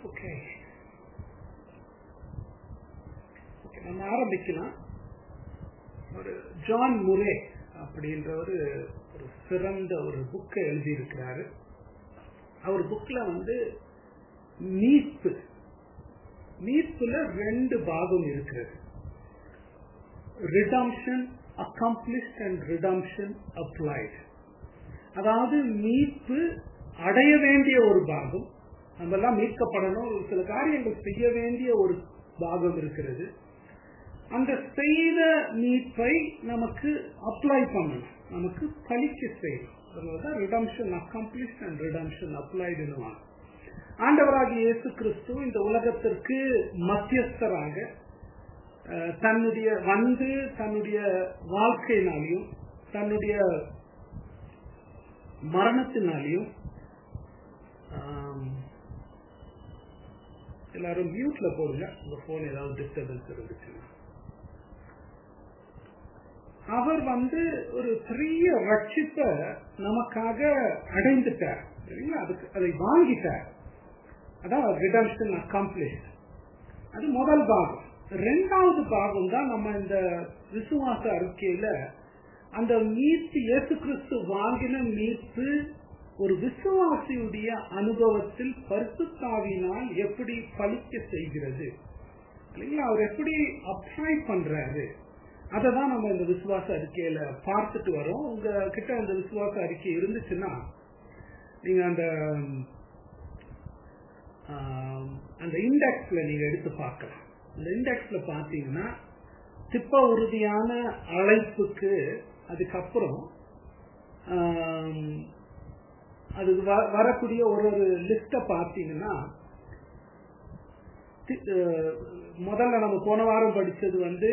Okay okay நம்ம ஆரம்பிக்கலாம் ஒரு ஜான் முரே அப்படின்ற ஒரு ஒரு சிறந்த ஒரு புக்கை எழுதியிருக்கிறாரு அவர் புக்ல வந்து மீட்பு மீட்புல ரெண்டு பாகம் இருக்கிறது redemption accomplished and redemption applied அதாவது மீட்பு அடைய வேண்டிய ஒரு பாகம் நம்ம எல்லாம் மீட்கப்படணும் ஒரு சில காரியங்கள் செய்ய வேண்டிய ஒரு பாகம் இருக்கிறது அந்த செய்த மீட்பை நமக்கு அப்ளை பண்ணணும் நமக்கு பலிக்க செய்யணும் அதனாலதான் ரிடம்ஷன் அக்காம்ப்ளிஷ்ட் அண்ட் ரிடம்ஷன் அப்ளைடுன்னு ஆண்டவராகிய இயேசு கிறிஸ்து இந்த உலகத்திற்கு மத்தியஸ்தராக தன்னுடைய வந்து தன்னுடைய வாழ்க்கையினாலையும் தன்னுடைய மரணத்தினாலையும் எல்லாரும் மியூட்ல போடுங்க உங்க போன் ஏதாவது டிஸ்டர்பன்ஸ் இருந்துச்சுன்னா அவர் வந்து ஒரு பெரிய ரட்சிப்பை நமக்காக அடைந்துட்டார் சரிங்களா அதுக்கு அதை வாங்கிட்டார் அதான் ரிடம்ஷன் அக்காம்ப்ளிஷ் அது முதல் பாகம் ரெண்டாவது பாகம் தான் நம்ம இந்த விசுவாச அறிக்கையில அந்த மீட்பு இயேசு கிறிஸ்து வாங்கின மீட்பு ஒரு விசுவாசியுடைய அனுபவத்தில் பரிசுத்தாவினால் எப்படி பலிக்க செய்கிறது இல்லைங்களா அவர் எப்படி அப்ளை பண்றாரு அதை தான் நம்ம இந்த விசுவாச அறிக்கையில பார்த்துட்டு வரோம் உங்க கிட்ட அந்த விசுவாச அறிக்கை இருந்துச்சுன்னா நீங்க அந்த அந்த இண்டெக்ஸ்ல நீங்க எடுத்து பார்க்கலாம் அந்த இண்டெக்ஸ்ல பாத்தீங்கன்னா திப்ப உறுதியான அழைப்புக்கு அதுக்கப்புறம் அது வரக்கூடிய ஒரு ஒரு லிஸ்ட பார்த்தீங்கன்னா முதல்ல நம்ம போன வாரம் படிச்சது வந்து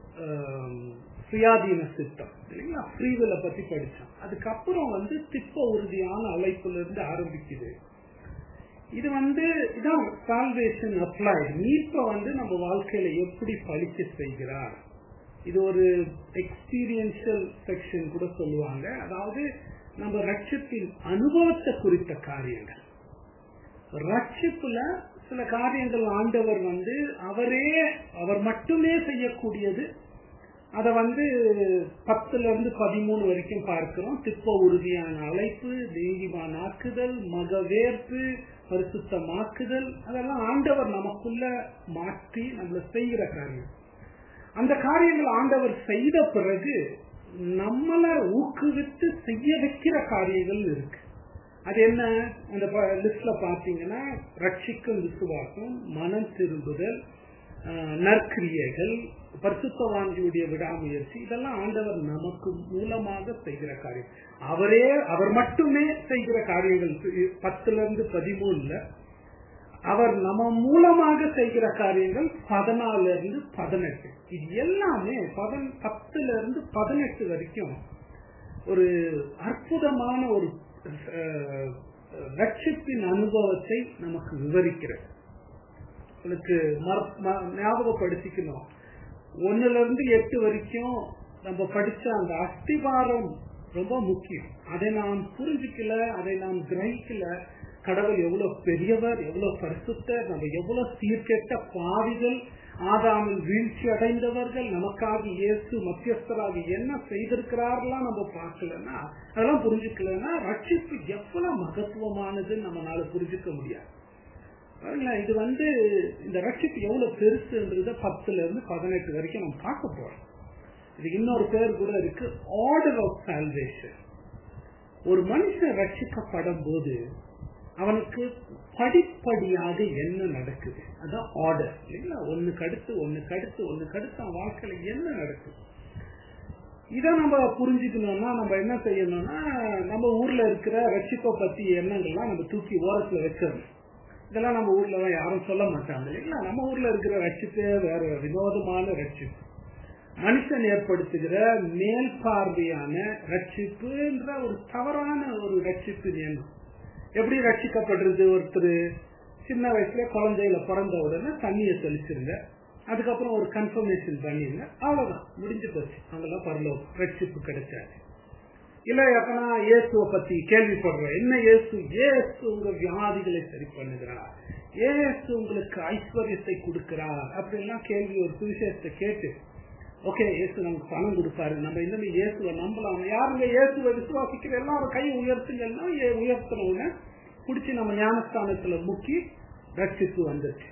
சுயாதீன சித்தம் இல்லைங்களா ஃப்ரீவில பத்தி படிச்சோம் அதுக்கப்புறம் வந்து திப்ப உறுதியான அழைப்புல இருந்து ஆரம்பிக்குது இது வந்து இதான் சால்வேஷன் அப்ளை மீட்பை வந்து நம்ம வாழ்க்கையில எப்படி பழிக்க செய்கிறார் இது ஒரு எக்ஸ்பீரியன்ஷியல் செக்ஷன் கூட சொல்லுவாங்க அதாவது நம்ம ரட்சிப்பின் அனுபவத்தை குறித்த காரியங்கள் ரட்சிப்புல சில காரியங்கள் ஆண்டவர் வந்து அவரே அவர் மட்டுமே செய்யக்கூடியது அத வந்து பத்துல இருந்து பதிமூணு வரைக்கும் பார்க்கிறோம் திப்ப உறுதியான அழைப்பு தெய்வீமான ஆக்குதல் மகவேற்பு பரிசுத்தமாக்குதல் அதெல்லாம் ஆண்டவர் நமக்குள்ள மாற்றி நம்மள செய்கிற காரியம் அந்த காரியங்கள் ஆண்டவர் செய்த பிறகு நம்மள ஊக்குவித்து செய்ய வைக்கிற காரியங்கள் இருக்கு அது என்ன அந்த லிஸ்ட்ல பாத்தீங்கன்னா ரட்சிக்கும் விசுவாசம் மனம் திரும்புதல் நற்கிரியைகள் பரிசுத்தவான்களுடைய விடாமுயற்சி இதெல்லாம் ஆண்டவர் நமக்கு மூலமாக செய்கிற காரியம் அவரே அவர் மட்டுமே செய்கிற காரியங்கள் பத்துல இருந்து பதிமூணுல அவர் நம்ம மூலமாக செய்கிற காரியங்கள் பதினாலுல இருந்து பதினெட்டு இது எல்லாமே பதன் பத்துல இருந்து பதினெட்டு வரைக்கும் ஒரு அற்புதமான ஒரு ரட்சிப்பின் அனுபவத்தை நமக்கு விவரிக்கிறது உங்களுக்கு ஞாபகப்படுத்திக்கணும் ஒன்னுல இருந்து எட்டு வரைக்கும் நம்ம படிச்ச அந்த அஸ்திவாரம் ரொம்ப முக்கியம் அதை நாம் புரிஞ்சுக்கல அதை நாம் கிரகிக்கல கடவுள் எவ்வளவு பெரியவர் எவ்வளவு பரிசுத்தர் நம்ம எவ்வளவு சீர்கெட்ட பாவிகள் ஆதாமில் வீழ்ச்சி அடைந்தவர்கள் நமக்காக இயேசு மத்தியஸ்தராக என்ன செய்திருக்கிறார்கள்லாம் நம்ம பார்க்கலன்னா அதெல்லாம் புரிஞ்சுக்கலன்னா ரட்சிப்பு எவ்வளவு மகத்துவமானதுன்னு நம்மளால புரிஞ்சுக்க முடியாது இது வந்து இந்த ரட்சிப்பு எவ்வளவு பெருசுன்றத பத்துல இருந்து பதினெட்டு வரைக்கும் நம்ம பார்க்க போறோம் இதுக்கு இன்னொரு பேர் கூட இருக்கு ஆர்டர் ஆஃப் சால்வேஷன் ஒரு மனுஷன் ரட்சிக்கப்படும் போது அவனுக்கு படிப்படியாக என்ன நடக்குது அதான் ஆர்டர் இல்லைங்களா ஒண்ணுக்கு அடுத்து ஒண்ணுக்கு அடுத்து ஒண்ணுக்கு அடுத்து அவன் வாழ்க்கையில என்ன நடக்குது இதை நம்ம புரிஞ்சுக்கணும்னா நம்ம என்ன செய்யணும்னா நம்ம ஊர்ல இருக்கிற ரட்சிப்பை பத்தி எண்ணங்கள்லாம் நம்ம தூக்கி ஓரத்துல வச்சிடணும் இதெல்லாம் நம்ம ஊர்ல தான் யாரும் சொல்ல மாட்டாங்க இல்லைங்களா நம்ம ஊர்ல இருக்கிற ரட்சிப்பே வேற வினோதமான ரட்சிப்பு மனுஷன் ஏற்படுத்துகிற மேல் பார்வையான ரட்சிப்புன்ற ஒரு தவறான ஒரு ரட்சிப்பு எண்ணம் எப்படி ரட்சிக்கப்படுறது ஒருத்தர் சின்ன வயசுல குழந்தையில பிறந்த உடனே தண்ணியை தெளிச்சிருங்க அதுக்கப்புறம் ஒரு கன்ஃபர்மேஷன் பண்ணிருங்க அவ்வளவுதான் முடிஞ்சு போச்சு அங்கெல்லாம் பரலோகம் ரட்சிப்பு கிடைச்சாச்சு இல்ல எப்பனா இயேசுவை பத்தி கேள்விப்படுறோம் என்ன இயேசு இயேசு உங்க வியாதிகளை சரி பண்ணுகிறார் ஏசு உங்களுக்கு ஐஸ்வர்யத்தை கொடுக்கிறார் அப்படின்லாம் கேள்வி ஒரு சுவிசேஷத்தை கேட்டு ஓகே இயேசு நமக்கு பணம் கொடுப்பாரு நம்ம இன்னும் இயேசுவை நம்பலாம் யாருங்க இயேசுவை விசுவாசிக்கிற எல்லாரும் கை உயர்த்துங்கன்னா ஏ- உயர்த்தின உடனே பிடிச்சி நம்ம ஞானஸ்தானத்துல முக்கி ரட்சிப்பு வந்துருச்சு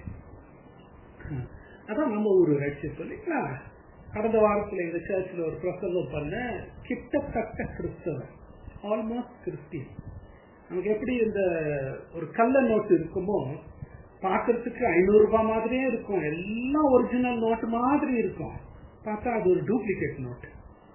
ஹம். அதான் நம்ம ஒரு ரட்சிப்பு இல்லைங்களா கடந்த வாரத்துல எங்க சர்ச்சில் ஒரு பிரசங்கம் பண்ண கிட்டத்தட்ட கிறிஸ்தவன் ஆல்மோஸ்ட் கிறிஸ்டியன் நமக்கு எப்படி இந்த ஒரு கள்ள நோட்டு இருக்குமோ பார்க்கறதுக்கு ஐநூறு ரூபாய் மாதிரியே இருக்கும் எல்லாம் ஒரிஜினல் நோட்டு மாதிரி இருக்கும் பார்த்தா அது ஒரு டூப்ளிகேட் நோட்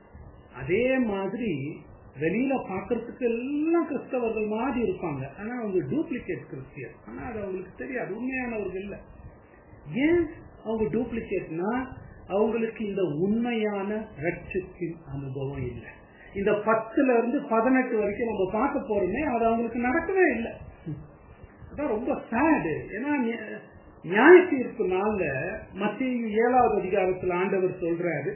அதே மாதிரி வெளியில பார்க்கறதுக்கு எல்லாம் கிறிஸ்தவர்கள் மாதிரி இருப்பாங்க ஆனா அவங்க டூப்ளிகேட் கிறிஸ்டியன் ஆனா அது அவங்களுக்கு தெரியாது உண்மையானவர்கள் இல்ல ஏன் அவங்க டூப்ளிகேட்னா அவங்களுக்கு இந்த உண்மையான ரட்சிப்பின் அனுபவம் இல்லை இந்த பத்துல இருந்து பதினெட்டு வரைக்கும் நம்ம பார்க்க போறோமே அது அவங்களுக்கு நடக்கவே இல்லை அதான் ரொம்ப சேடு ஏன்னா நியா- நியாய தீர்ப்பு நாள்ல மத்திய ஏழாவது அதிகாரத்துல ஆண்டவர் சொல்றாரு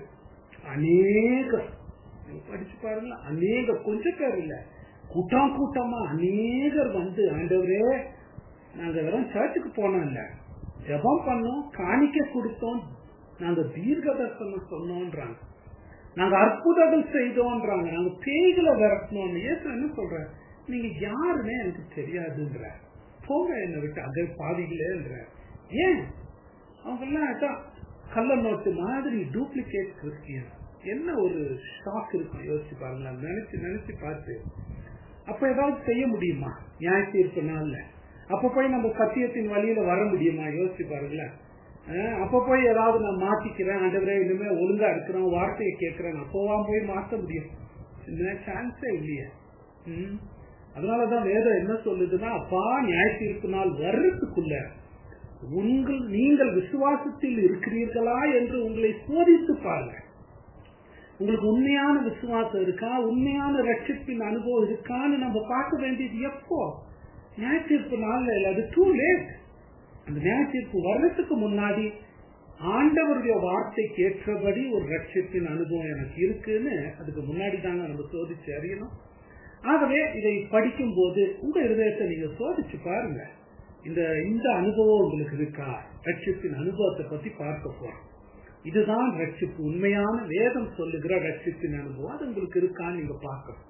அநேக நீங்க படிச்சு பாருங்க அநேக கொஞ்ச பேர் இல்ல கூட்டம் கூட்டமா அநேகர் வந்து ஆண்டவரே நாங்க வெறும் சர்ச்சுக்கு போனோம் இல்ல ஜெபம் பண்ணோம் காணிக்க கொடுத்தோம் நாங்க தீர்க்க தரிசனம் சொன்னோன்றாங்க நாங்க அற்புதங்கள் செய்தோன்றாங்க நாங்க பேய்களை விரட்டணும் ஏசு என்ன சொல்ற நீங்க யாருன்னே எனக்கு தெரியாதுன்ற போங்க என்னை விட்டு அகல் பாதிகளேன்ற ஏன் அவங்க எல்லாம் அதான் கள்ள நோட்டு மாதிரி டூப்ளிகேட் கிறிஸ்டியன் என்ன ஒரு ஷாக் இருக்கும் யோசிச்சு பாருங்களேன் நினைச்சு நினைச்சு பார்த்து அப்ப ஏதாவது செய்ய முடியுமா நியாய தீர்ப்பு நாள்ல அப்ப போய் நம்ம சத்தியத்தின் வழியில வர முடியுமா யோசிச்சு பாருங்களேன் அஹ் அப்ப போய் ஏதாவது நான் மாத்திக்கிறேன் ஆண்டவரே இனிமே ஒழுங்கா இருக்கிறேன் வார்த்தையை கேட்கிறேன் அப்போவா போய் மாத்த முடியும் இந்த சான்ஸே இல்லையே ம். அதனாலதான் வேதம் என்ன சொல்லுதுன்னா அப்பா நியாய தீர்ப்பு நாள் வர்றதுக்குள்ள உங்கள் நீங்கள் விசுவாசத்தில் இருக்கிறீர்களா என்று உங்களை சோதித்து பாருங்க உங்களுக்கு உண்மையான விசுவாசம் இருக்கா உண்மையான ரட்சிப்பின் அனுபவம் இருக்கான்னு நம்ம பார்க்க வேண்டியது எப்போ நியாய தீர்ப்பு நாள்ல இல்ல அது டூ லேட் அந்த நியாய தீர்ப்பு வர்றதுக்கு முன்னாடி ஆண்டவருடைய வார்த்தைக்கு ஏற்றபடி ஒரு ரட்சிப்பின் அனுபவம் எனக்கு இருக்குன்னு அதுக்கு முன்னாடி தாங்க நம்ம சோதிச்சு அறியணும் ஆகவே இதை படிக்கும் போது உங்க இருதயத்தை நீங்க சோதிச்சு பாருங்க இந்த இந்த அனுபவம் உங்களுக்கு இருக்கா ரட்சிப்பின் அனுபவத்தை பத்தி பார்க்க போறோம் இதுதான் ரட்சிப்பு உண்மையான வேதம் சொல்லுகிற ரட்சிப்பின் அனுபவம் அது உங்களுக்கு இருக்கான்னு நீங்க பார்க்கணும்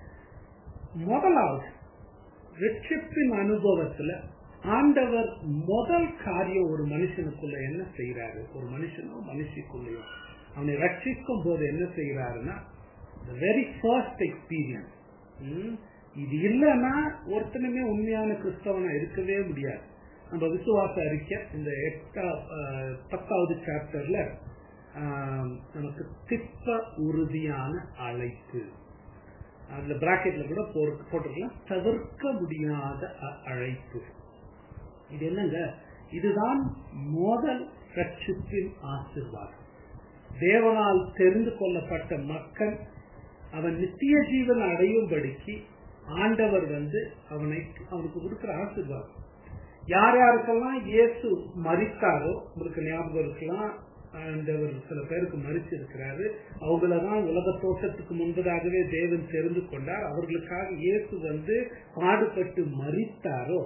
முதலாவது ரட்சிப்பின் அனுபவத்துல ஆண்டவர் முதல் காரியம் ஒரு மனுஷனுக்குள்ள என்ன செய்யறாரு ஒரு மனுஷனோ மனுஷிக்குள்ளயோ அவனை ரட்சிக்கும் போது என்ன செய்யறாருன்னா வெரி ஃபர்ஸ்ட் எக்ஸ்பீரியன்ஸ் இது இல்லைன்னா ஒருத்தனுமே உண்மையான கிறிஸ்தவனா இருக்கவே முடியாது நம்ம விசுவாச அறிக்கை இந்த எட்டா அஹ், பத்தாவது சாப்டர்ல நமக்கு திப்ப உறுதியான அழைப்பு அதுல பிராக்கெட்ல கூட போட்டு- போட்டிருக்கலாம் தவிர்க்க முடியாத அ- அழைப்பு இது என்னங்க இதுதான் முதல் ரட்சிப்பின் ஆசிர்வாதம் தேவனால் தெரிந்து கொள்ளப்பட்ட மக்கள் அவன் நித்திய ஜீவன் அடையும்படிக்கு ஆண்டவர் வந்து அவனை அவனுக்கு கொடுக்கிற ஆசீர்வாதம் யார் யாருக்கெல்லாம் இயேசு மறித்தாரோ உங்களுக்கு ஞாபகம் இருக்கலாம் ஆண்டவர் சில பேருக்கு மறிச்சிருக்கிறாரு அவங்களதான் உலக தோட்டத்துக்கு முன்பதாகவே தேவன் தெரிந்து கொண்டார் அவர்களுக்காக இயேசு வந்து பாடுபட்டு மறித்தாரோ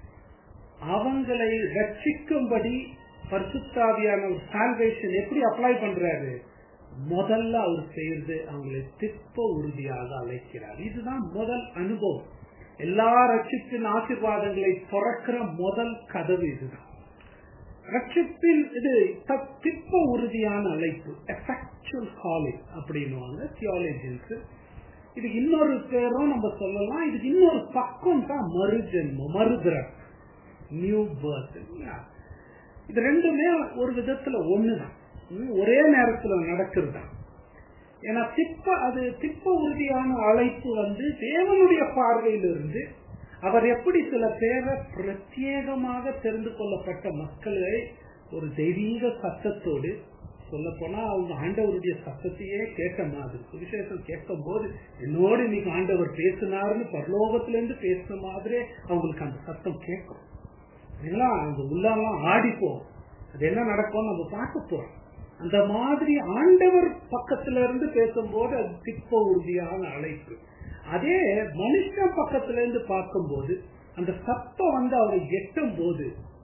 அவங்களை ரட்சிக்கும்படி பரிசுத்தாவியான ஒரு சால்வேஷன் எப்படி அப்ளை பண்றாரு முதல்ல அவர் செய்யறது அவங்களை திப்ப உறுதியாக அழைக்கிறார் இதுதான் முதல் அனுபவம் எல்லா ரட்சிப்பின் ஆசீர்வாதங்களை துறக்கிற முதல் கதவு இதுதான் ரட்சிப்பின் இது த- திப்ப உறுதியான அழைப்பு எஃபெக்சுவல் காலிங் அப்படின்னுவாங்க தியாலஜின்ஸ் இது இன்னொரு பேரும் நம்ம சொல்லலாம் இதுக்கு இன்னொரு பக்கம் தான் மறுஜென்மம் மறுபிறப்பு நியூ பர்த் இது ரெண்டுமே ஒரு விதத்துல ஒண்ணுதான் ம், ஒரே நேரத்துல நடக்கிறது தான் ஏன்னா திப்ப அது திப்ப உறுதியான அழைப்பு வந்து தேவனுடைய பார்வையிலிருந்து அவர் எப்படி சில பேரை பிரத்யேகமாக தெரிந்து கொள்ளப்பட்ட மக்களை ஒரு தெய்வீக சத்தத்தோடு சொல்ல போனா அவங்க ஆண்டவருடைய சத்தத்தையே கேட்ட மாதிரி சுவிசேஷம் கேட்கும் போது என்னோடு இன்னைக்கு ஆண்டவர் பேசினாருன்னு பரலோகத்திலிருந்து பேசின மாதிரியே அவங்களுக்கு அந்த சத்தம் கேட்கும் இல்லைங்களா அந்த உள்ளெல்லாம் ஆடிப்போம் அது என்ன நடக்கும் நம்ம பார்க்க போறோம் அந்த மாதிரி ஆண்டவர் பக்கத்துல இருந்து பேசும்போது அது திப்ப உறுதியான அழைப்பு அதே மனுஷன் பக்கத்துல இருந்து பார்க்கும்போது அந்த சத்தம் வந்து அவரை எட்டும் போது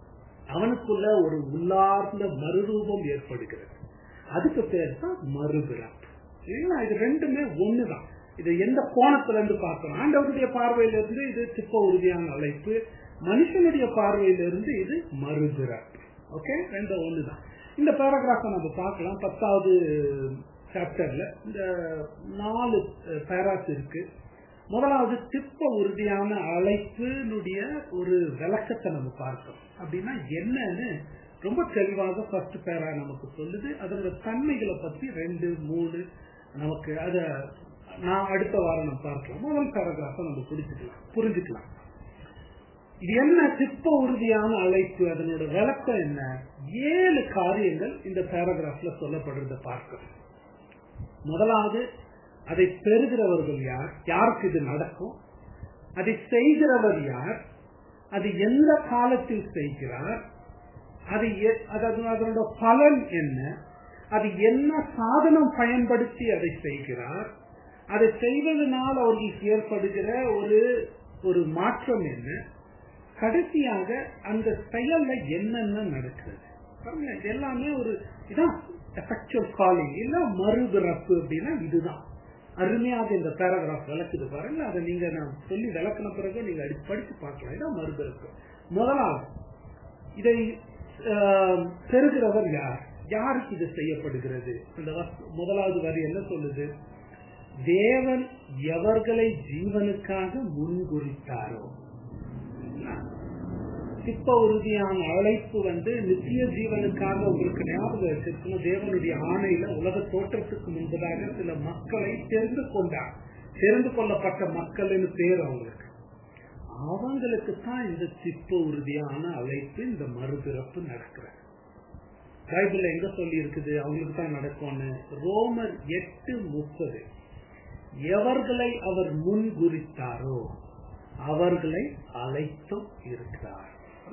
அவனுக்குள்ள ஒரு உள்ளார்ந்த மறுரூபம் ஏற்படுகிறது அதுக்கு பேர் தான் மறுபிறப்பு இல்லைங்களா இது ரெண்டுமே ஒண்ணுதான் இது எந்த கோணத்துல இருந்து பார்க்கணும் ஆண்டவருடைய பார்வையில இருந்து இது சிப்ப உறுதியான அழைப்பு மனுஷனுடைய பார்வையில இருந்து இது மறுபிறப்பு ஓகே ரெண்டும் ஒண்ணுதான் இந்த பேராகிராஃபை நம்ம பார்க்கலாம் பத்தாவது சாப்டர்ல இந்த நாலு பேராஸ் இருக்கு முதலாவது சிப்ப உறுதியான அழைப்பினுடைய ஒரு விளக்கத்தை நம்ம பார்க்கணும் அப்படின்னா என்னன்னு ரொம்ப தெளிவாக ஃபர்ஸ்ட் பேரா நமக்கு சொல்லுது அதோட தன்மைகளை பத்தி ரெண்டு மூணு நமக்கு அத நான் அடுத்த வாரம் நம்ம பார்க்கலாம் முதல் பேராகிராஃபை நம்ம புரிஞ்சுக்கலாம் புரிஞ்சுக்கலாம் இது என்ன சிப்ப உறுதியான அழைப்பு அதனோட விளக்கம் என்ன ஏழு காரியங்கள் இந்த பேராகிராஃப்ல சொல்லப்படுறத பார்க்கணும் முதலாவது அதை பெறுகிறவர்கள் யார் யாருக்கு இது நடக்கும் அதை செய்கிறவர் யார் அது எந்த காலத்தில் செய்கிறார் அது அதனோட பலன் என்ன அது என்ன சாதனம் பயன்படுத்தி அதை செய்கிறார் அதை செய்வதனால் அவர்களுக்கு ஏற்படுகிற ஒரு ஒரு மாற்றம் என்ன கடைசியாக அந்த செயல்ல என்னென்ன நடக்கிறது எல்லாமே ஒரு இதான் எஃபெக்சுவல் காலிங் இல்ல மறுபிறப்பு அப்படின்னா இதுதான் அருமையாக இந்த பேராகிராஃப் விளக்குது பாருங்க அதை நீங்க நான் சொல்லி விளக்கின பிறகு நீங்க அடி படிச்சு பார்க்கலாம் இதான் மறுபிறப்பு முதலாவது இதை பெறுகிறவர் யார் யாருக்கு இது செய்யப்படுகிறது இந்த முதலாவது வரி என்ன சொல்லுது தேவன் எவர்களை ஜீவனுக்காக முன்குறித்தாரோ சிப்ப உறுதியான அழைப்பு வந்து நித்திய ஜீவனுக்காக உங்களுக்கு ஞாபகம் வச்சிருக்கணும் தேவனுடைய ஆணையில உலக தோற்றத்துக்கு முன்பதாக சில மக்களை தெரிந்து கொண்டார் தெரிந்து கொள்ளப்பட்ட மக்கள்னு பேர் அவங்களுக்கு அவங்களுக்கு தான் இந்த சிப்ப உறுதியான அழைப்பு இந்த மறுபிறப்பு நடக்கிறது பைபிள் எங்க சொல்லி இருக்குது அவங்களுக்கு தான் நடக்கும்னு ரோமர் எட்டு முப்பது எவர்களை அவர் முன்குறித்தாரோ அவர்களை அழைத்தும் இருக்கிறார்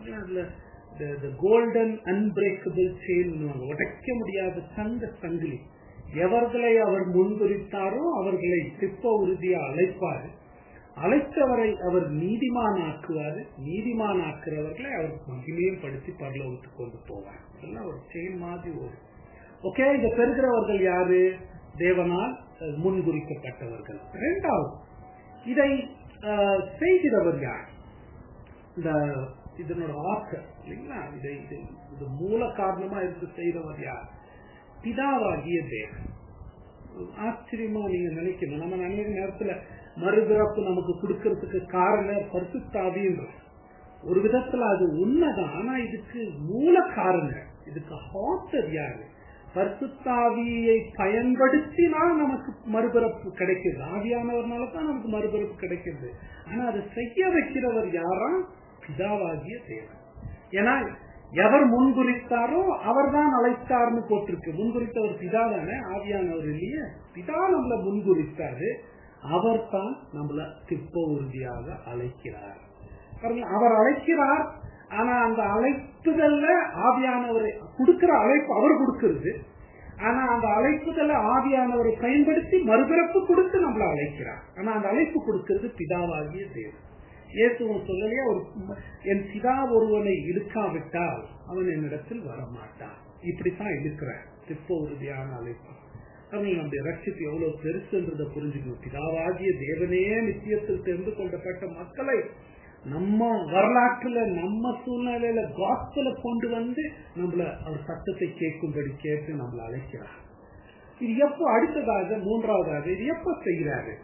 கோல்டன் அன்பிரேக்கபிள் செயின் உடைக்க முடியாத தங்க சங்கிலி எவர்களை அவர் முன்குறித்தாரோ அவர்களை சிப்ப உறுதியா அழைப்பாரு அழைத்தவரை அவர் நீதிமான் ஆக்குவாரு நீதிமான் ஆக்குறவர்களை அவர் மகிமையும் படுத்தி பரலோகத்துக்கு கொண்டு போவார் இதெல்லாம் ஒரு செயின் மாதிரி ஒரு ஓகே இதை பெறுகிறவர்கள் யாரு தேவனால் முன்குறிக்கப்பட்டவர்கள் இரண்டாவது இதை செய்கிறவர் யார் இந்த இதனோட ஆக்கர் இல்லைங்களா இதை இது மூல காரணமா இருந்து செய்கிறவர் யார் பிதாவாகிய தேவன் ஆச்சரியமா நீங்க நினைக்கணும் நம்ம நினைக்கிற நேரத்துல மறுபிறப்பு நமக்கு கொடுக்கறதுக்கு காரணம் பரிசுத்தாவின்ற ஒரு விதத்துல அது உண்மைதான் ஆனா இதுக்கு மூல காரணம் இதுக்கு ஹாத்தர் யாரு பரிசுத்தாவியை பயன்படுத்தினால் நமக்கு மறுபிறப்பு கிடைக்கிறது ஆவியானவர்னால தான் நமக்கு மறுபிறப்பு கிடைக்கிறது ஆனா அதை செய்ய வைக்கிறவர் யாரா பிதாவாகிய தேவன் ஏன்னா எவர் முன்குறித்தாரோ அவர் தான் அழைத்தார்னு போட்டிருக்கு முன்குறித்தவர் பிதா தானே ஆவியானவர் இல்லையே பிதா நம்மள முன்குறித்தாரு அவர் தான் நம்மள திப்ப உறுதியாக அழைக்கிறார் அவர் அழைக்கிறார் ஆனா அந்த அழைப்புதல்ல ஆவியானவரை கொடுக்கிற அழைப்பு அவர் கொடுக்கிறது ஆனா அந்த அழைப்புதல ஆவியானவரை பயன்படுத்தி மறுபிறப்பு கொடுத்து நம்மள அழைக்கிறார் ஆனா அந்த அழைப்பு கொடுக்கிறது பிதாவாகிய தேவன் இயேசுவன் சொல்லலையே ஒரு என் பிதா ஒருவனை இருக்காவிட்டால் அவன் என்னிடத்தில் வரமாட்டான் இப்படித்தான் இருக்கிறார் சிப்ப உறுதியான அழைப்பு அவங்க நம்முடைய ரட்சிப்பு எவ்வளவு பெருசுன்றதை புரிஞ்சுக்கணும் பிதாவாகிய தேவனே நித்தியத்தில் தெரிந்து கொண்டப்பட்ட மக்களை நம்ம வரலாற்றுல நம்ம சூழ்நிலையில காஸ்பல கொண்டு வந்து நம்மள அவர் சத்தத்தை கேட்கும்படி கேட்டு நம்மள அழைக்கிறார் இது எப்போ அடுத்ததாக மூன்றாவதாக இது எப்ப செய்கிறாரு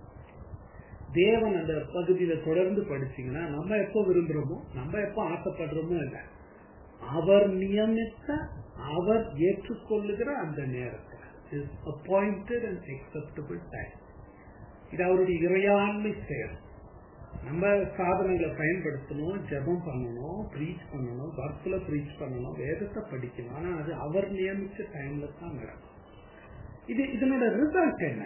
தேவன் அந்த பகுதியில தொடர்ந்து படிச்சீங்கன்னா நம்ம எப்ப விரும்புறோமோ நம்ம எப்ப ஆசைப்படுறோமோ இல்ல அவர் நியமித்த அவர் ஏற்றுக்கொள்ளுகிற அந்த நேரத்தில் அப்பாயிண்டட் அண்ட் அக்செப்டபிள் டைம் இது அவருடைய இறையாண்மை செயல் நம்ம சாதனங்களை பயன்படுத்தணும் ஜபம் பண்ணணும் ப்ரீச் பண்ணணும் ஒர்க்ல ப்ரீச் பண்ணணும் வேதத்தை படிக்கணும் ஆனா அது அவர் நியமிச்ச டைம்ல தான் நடக்கும் இது இதனோட ரிசல்ட் என்ன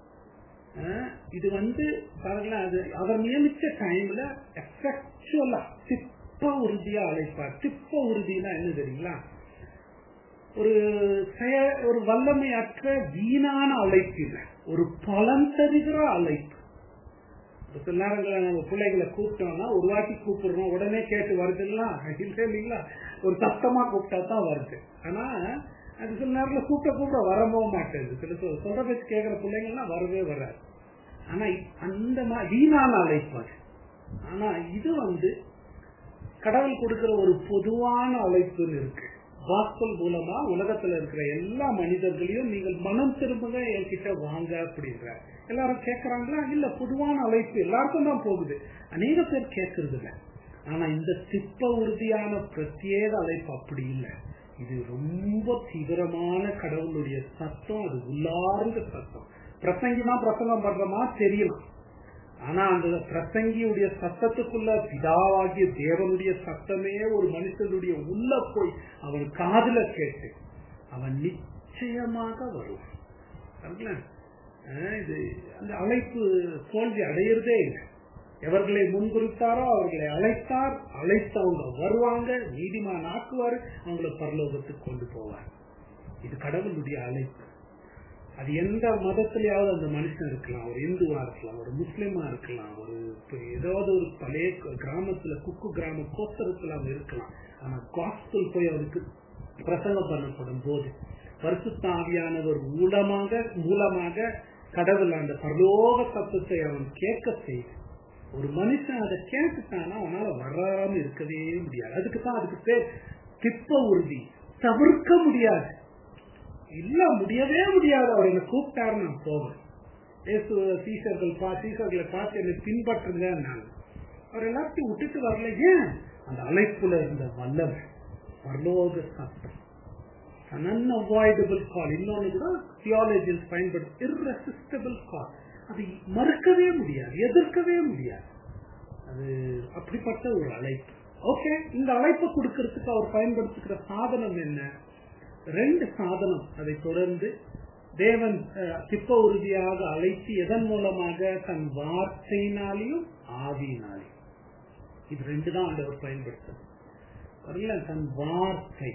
இது வந்து பாருங்களேன் அது அவர் நியமிச்ச டைம்ல எஃபெக்சுவலா திப்ப உறுதியா அழைப்பார் திப்ப உறுதினா என்ன தெரியுங்களா ஒரு ஒரு வல்லமையற்ற வீணான அழைப்பு இல்லை ஒரு பலன் தருகிற அழைப்பு ஒரு சில நேரங்களில் நம்ம பிள்ளைகளை கூப்பிட்டோம்னா ஒரு வாட்டி கூப்பிடுறோம் உடனே கேட்டு வருதுங்களா இல்லை இல்லைங்களா ஒரு சத்தமா கூப்பிட்டா தான் வருது ஆனா அது சில நேரத்தில் கூப்பிட்ட கூப்பிட வரவே மாட்டேங்குது சில சொல் சொல்ற பேச்சு கேட்கிற பிள்ளைங்கள்லாம் வரவே வராது ஆனா அந்த மாதிரி வீணான அழைப்பாடு ஆனா இது வந்து கடவுள் கொடுக்கிற ஒரு பொதுவான அழைப்புன்னு இருக்கு வாஸ்தல் மூலமா உலகத்துல இருக்கிற எல்லா மனிதர்களையும் நீங்கள் மனம் திரும்புங்க என்கிட்ட வாங்க அப்படின்ற எல்லாரும் கேட்கறாங்களா இல்ல பொதுவான அழைப்பு எல்லாருக்கும் தான் போகுது அநேக பேர் கேட்கறது இல்ல ஆனா இந்த திப்ப உறுதியான பிரத்யேக அழைப்பு அப்படி இல்லை இது ரொம்ப தீவிரமான கடவுளுடைய சத்தம் அது உள்ளார்ந்த சத்தம் பிரசங்கி தான் பிரசங்கம் பண்றமா தெரியலாம் ஆனா அந்த பிரசங்கியுடைய சத்தத்துக்குள்ள பிதாவாகிய தேவனுடைய சத்தமே ஒரு மனுஷனுடைய உள்ள போய் அவன் காதுல கேட்டு அவன் நிச்சயமாக வருவான் இது அந்த அழைப்பு தோல்வி அடையிறதே இல்லை எவர்களை முன்குறித்தாரோ அவர்களை அழைத்தார் அழைத்தவங்க வருவாங்க நீதிமான் ஆக்குவார் அவங்களை பரலோகத்துக்கு கொண்டு போவார் இது கடவுளுடைய அழைப்பு அது எந்த மதத்திலேயாவது அந்த மனுஷன் இருக்கலாம் ஒரு இந்துவா இருக்கலாம் ஒரு முஸ்லிமா இருக்கலாம் ஒரு ஏதாவது ஒரு பழைய கிராமத்துல குக்கு கிராம கோத்தரத்துல அவன் இருக்கலாம் ஆனா காஸ்டல் போய் அவருக்கு பிரசங்கம் பண்ணப்படும் போது பரிசுத்தாவியானவர் மூலமாக மூலமாக கடவுள் அந்த பரலோக சத்தத்தை அவன் கேட்க செய்து ஒரு மனுஷன் அதை கேட்டுட்டானா அவனால வராம இருக்கவே முடியாது அதுக்கு தான் அதுக்கு பேர் திப்ப உறுதி தவிர்க்க முடியாது இல்ல முடியவே முடியாது அவர் என்ன கூப்பிட்டாரு நான் போவேன் ஏசு சீசர்கள் பா சீசர்களை பார்த்து என்னை பின்பற்றுங்க நான் அவர் எல்லாத்தையும் விட்டுட்டு வரல ஏன் அந்த அழைப்புல இருந்த வல்லவர் பரலோக சத்தம் அன்அவாய்டபிள் கால் இன்னொன்னு கூட தியாலஜியில் பயன்படுத்தி இர்ரெசிஸ்டபிள் கால் அதை மறுக்கவே முடியாது எதிர்க்கவே முடியாது அது அப்படிப்பட்ட ஒரு அழைப்பு ஓகே இந்த அழைப்பை கொடுக்கறதுக்கு அவர் பயன்படுத்துகிற சாதனம் என்ன ரெண்டு சாதனம் அதை தொடர்ந்து தேவன் திப்ப உறுதியாக அழைத்து எதன் மூலமாக தன் வார்த்தையினாலையும் ஆவியினாலையும் இது ரெண்டு தான் ஆண்டவர் பயன்படுத்துறது தன் வார்த்தை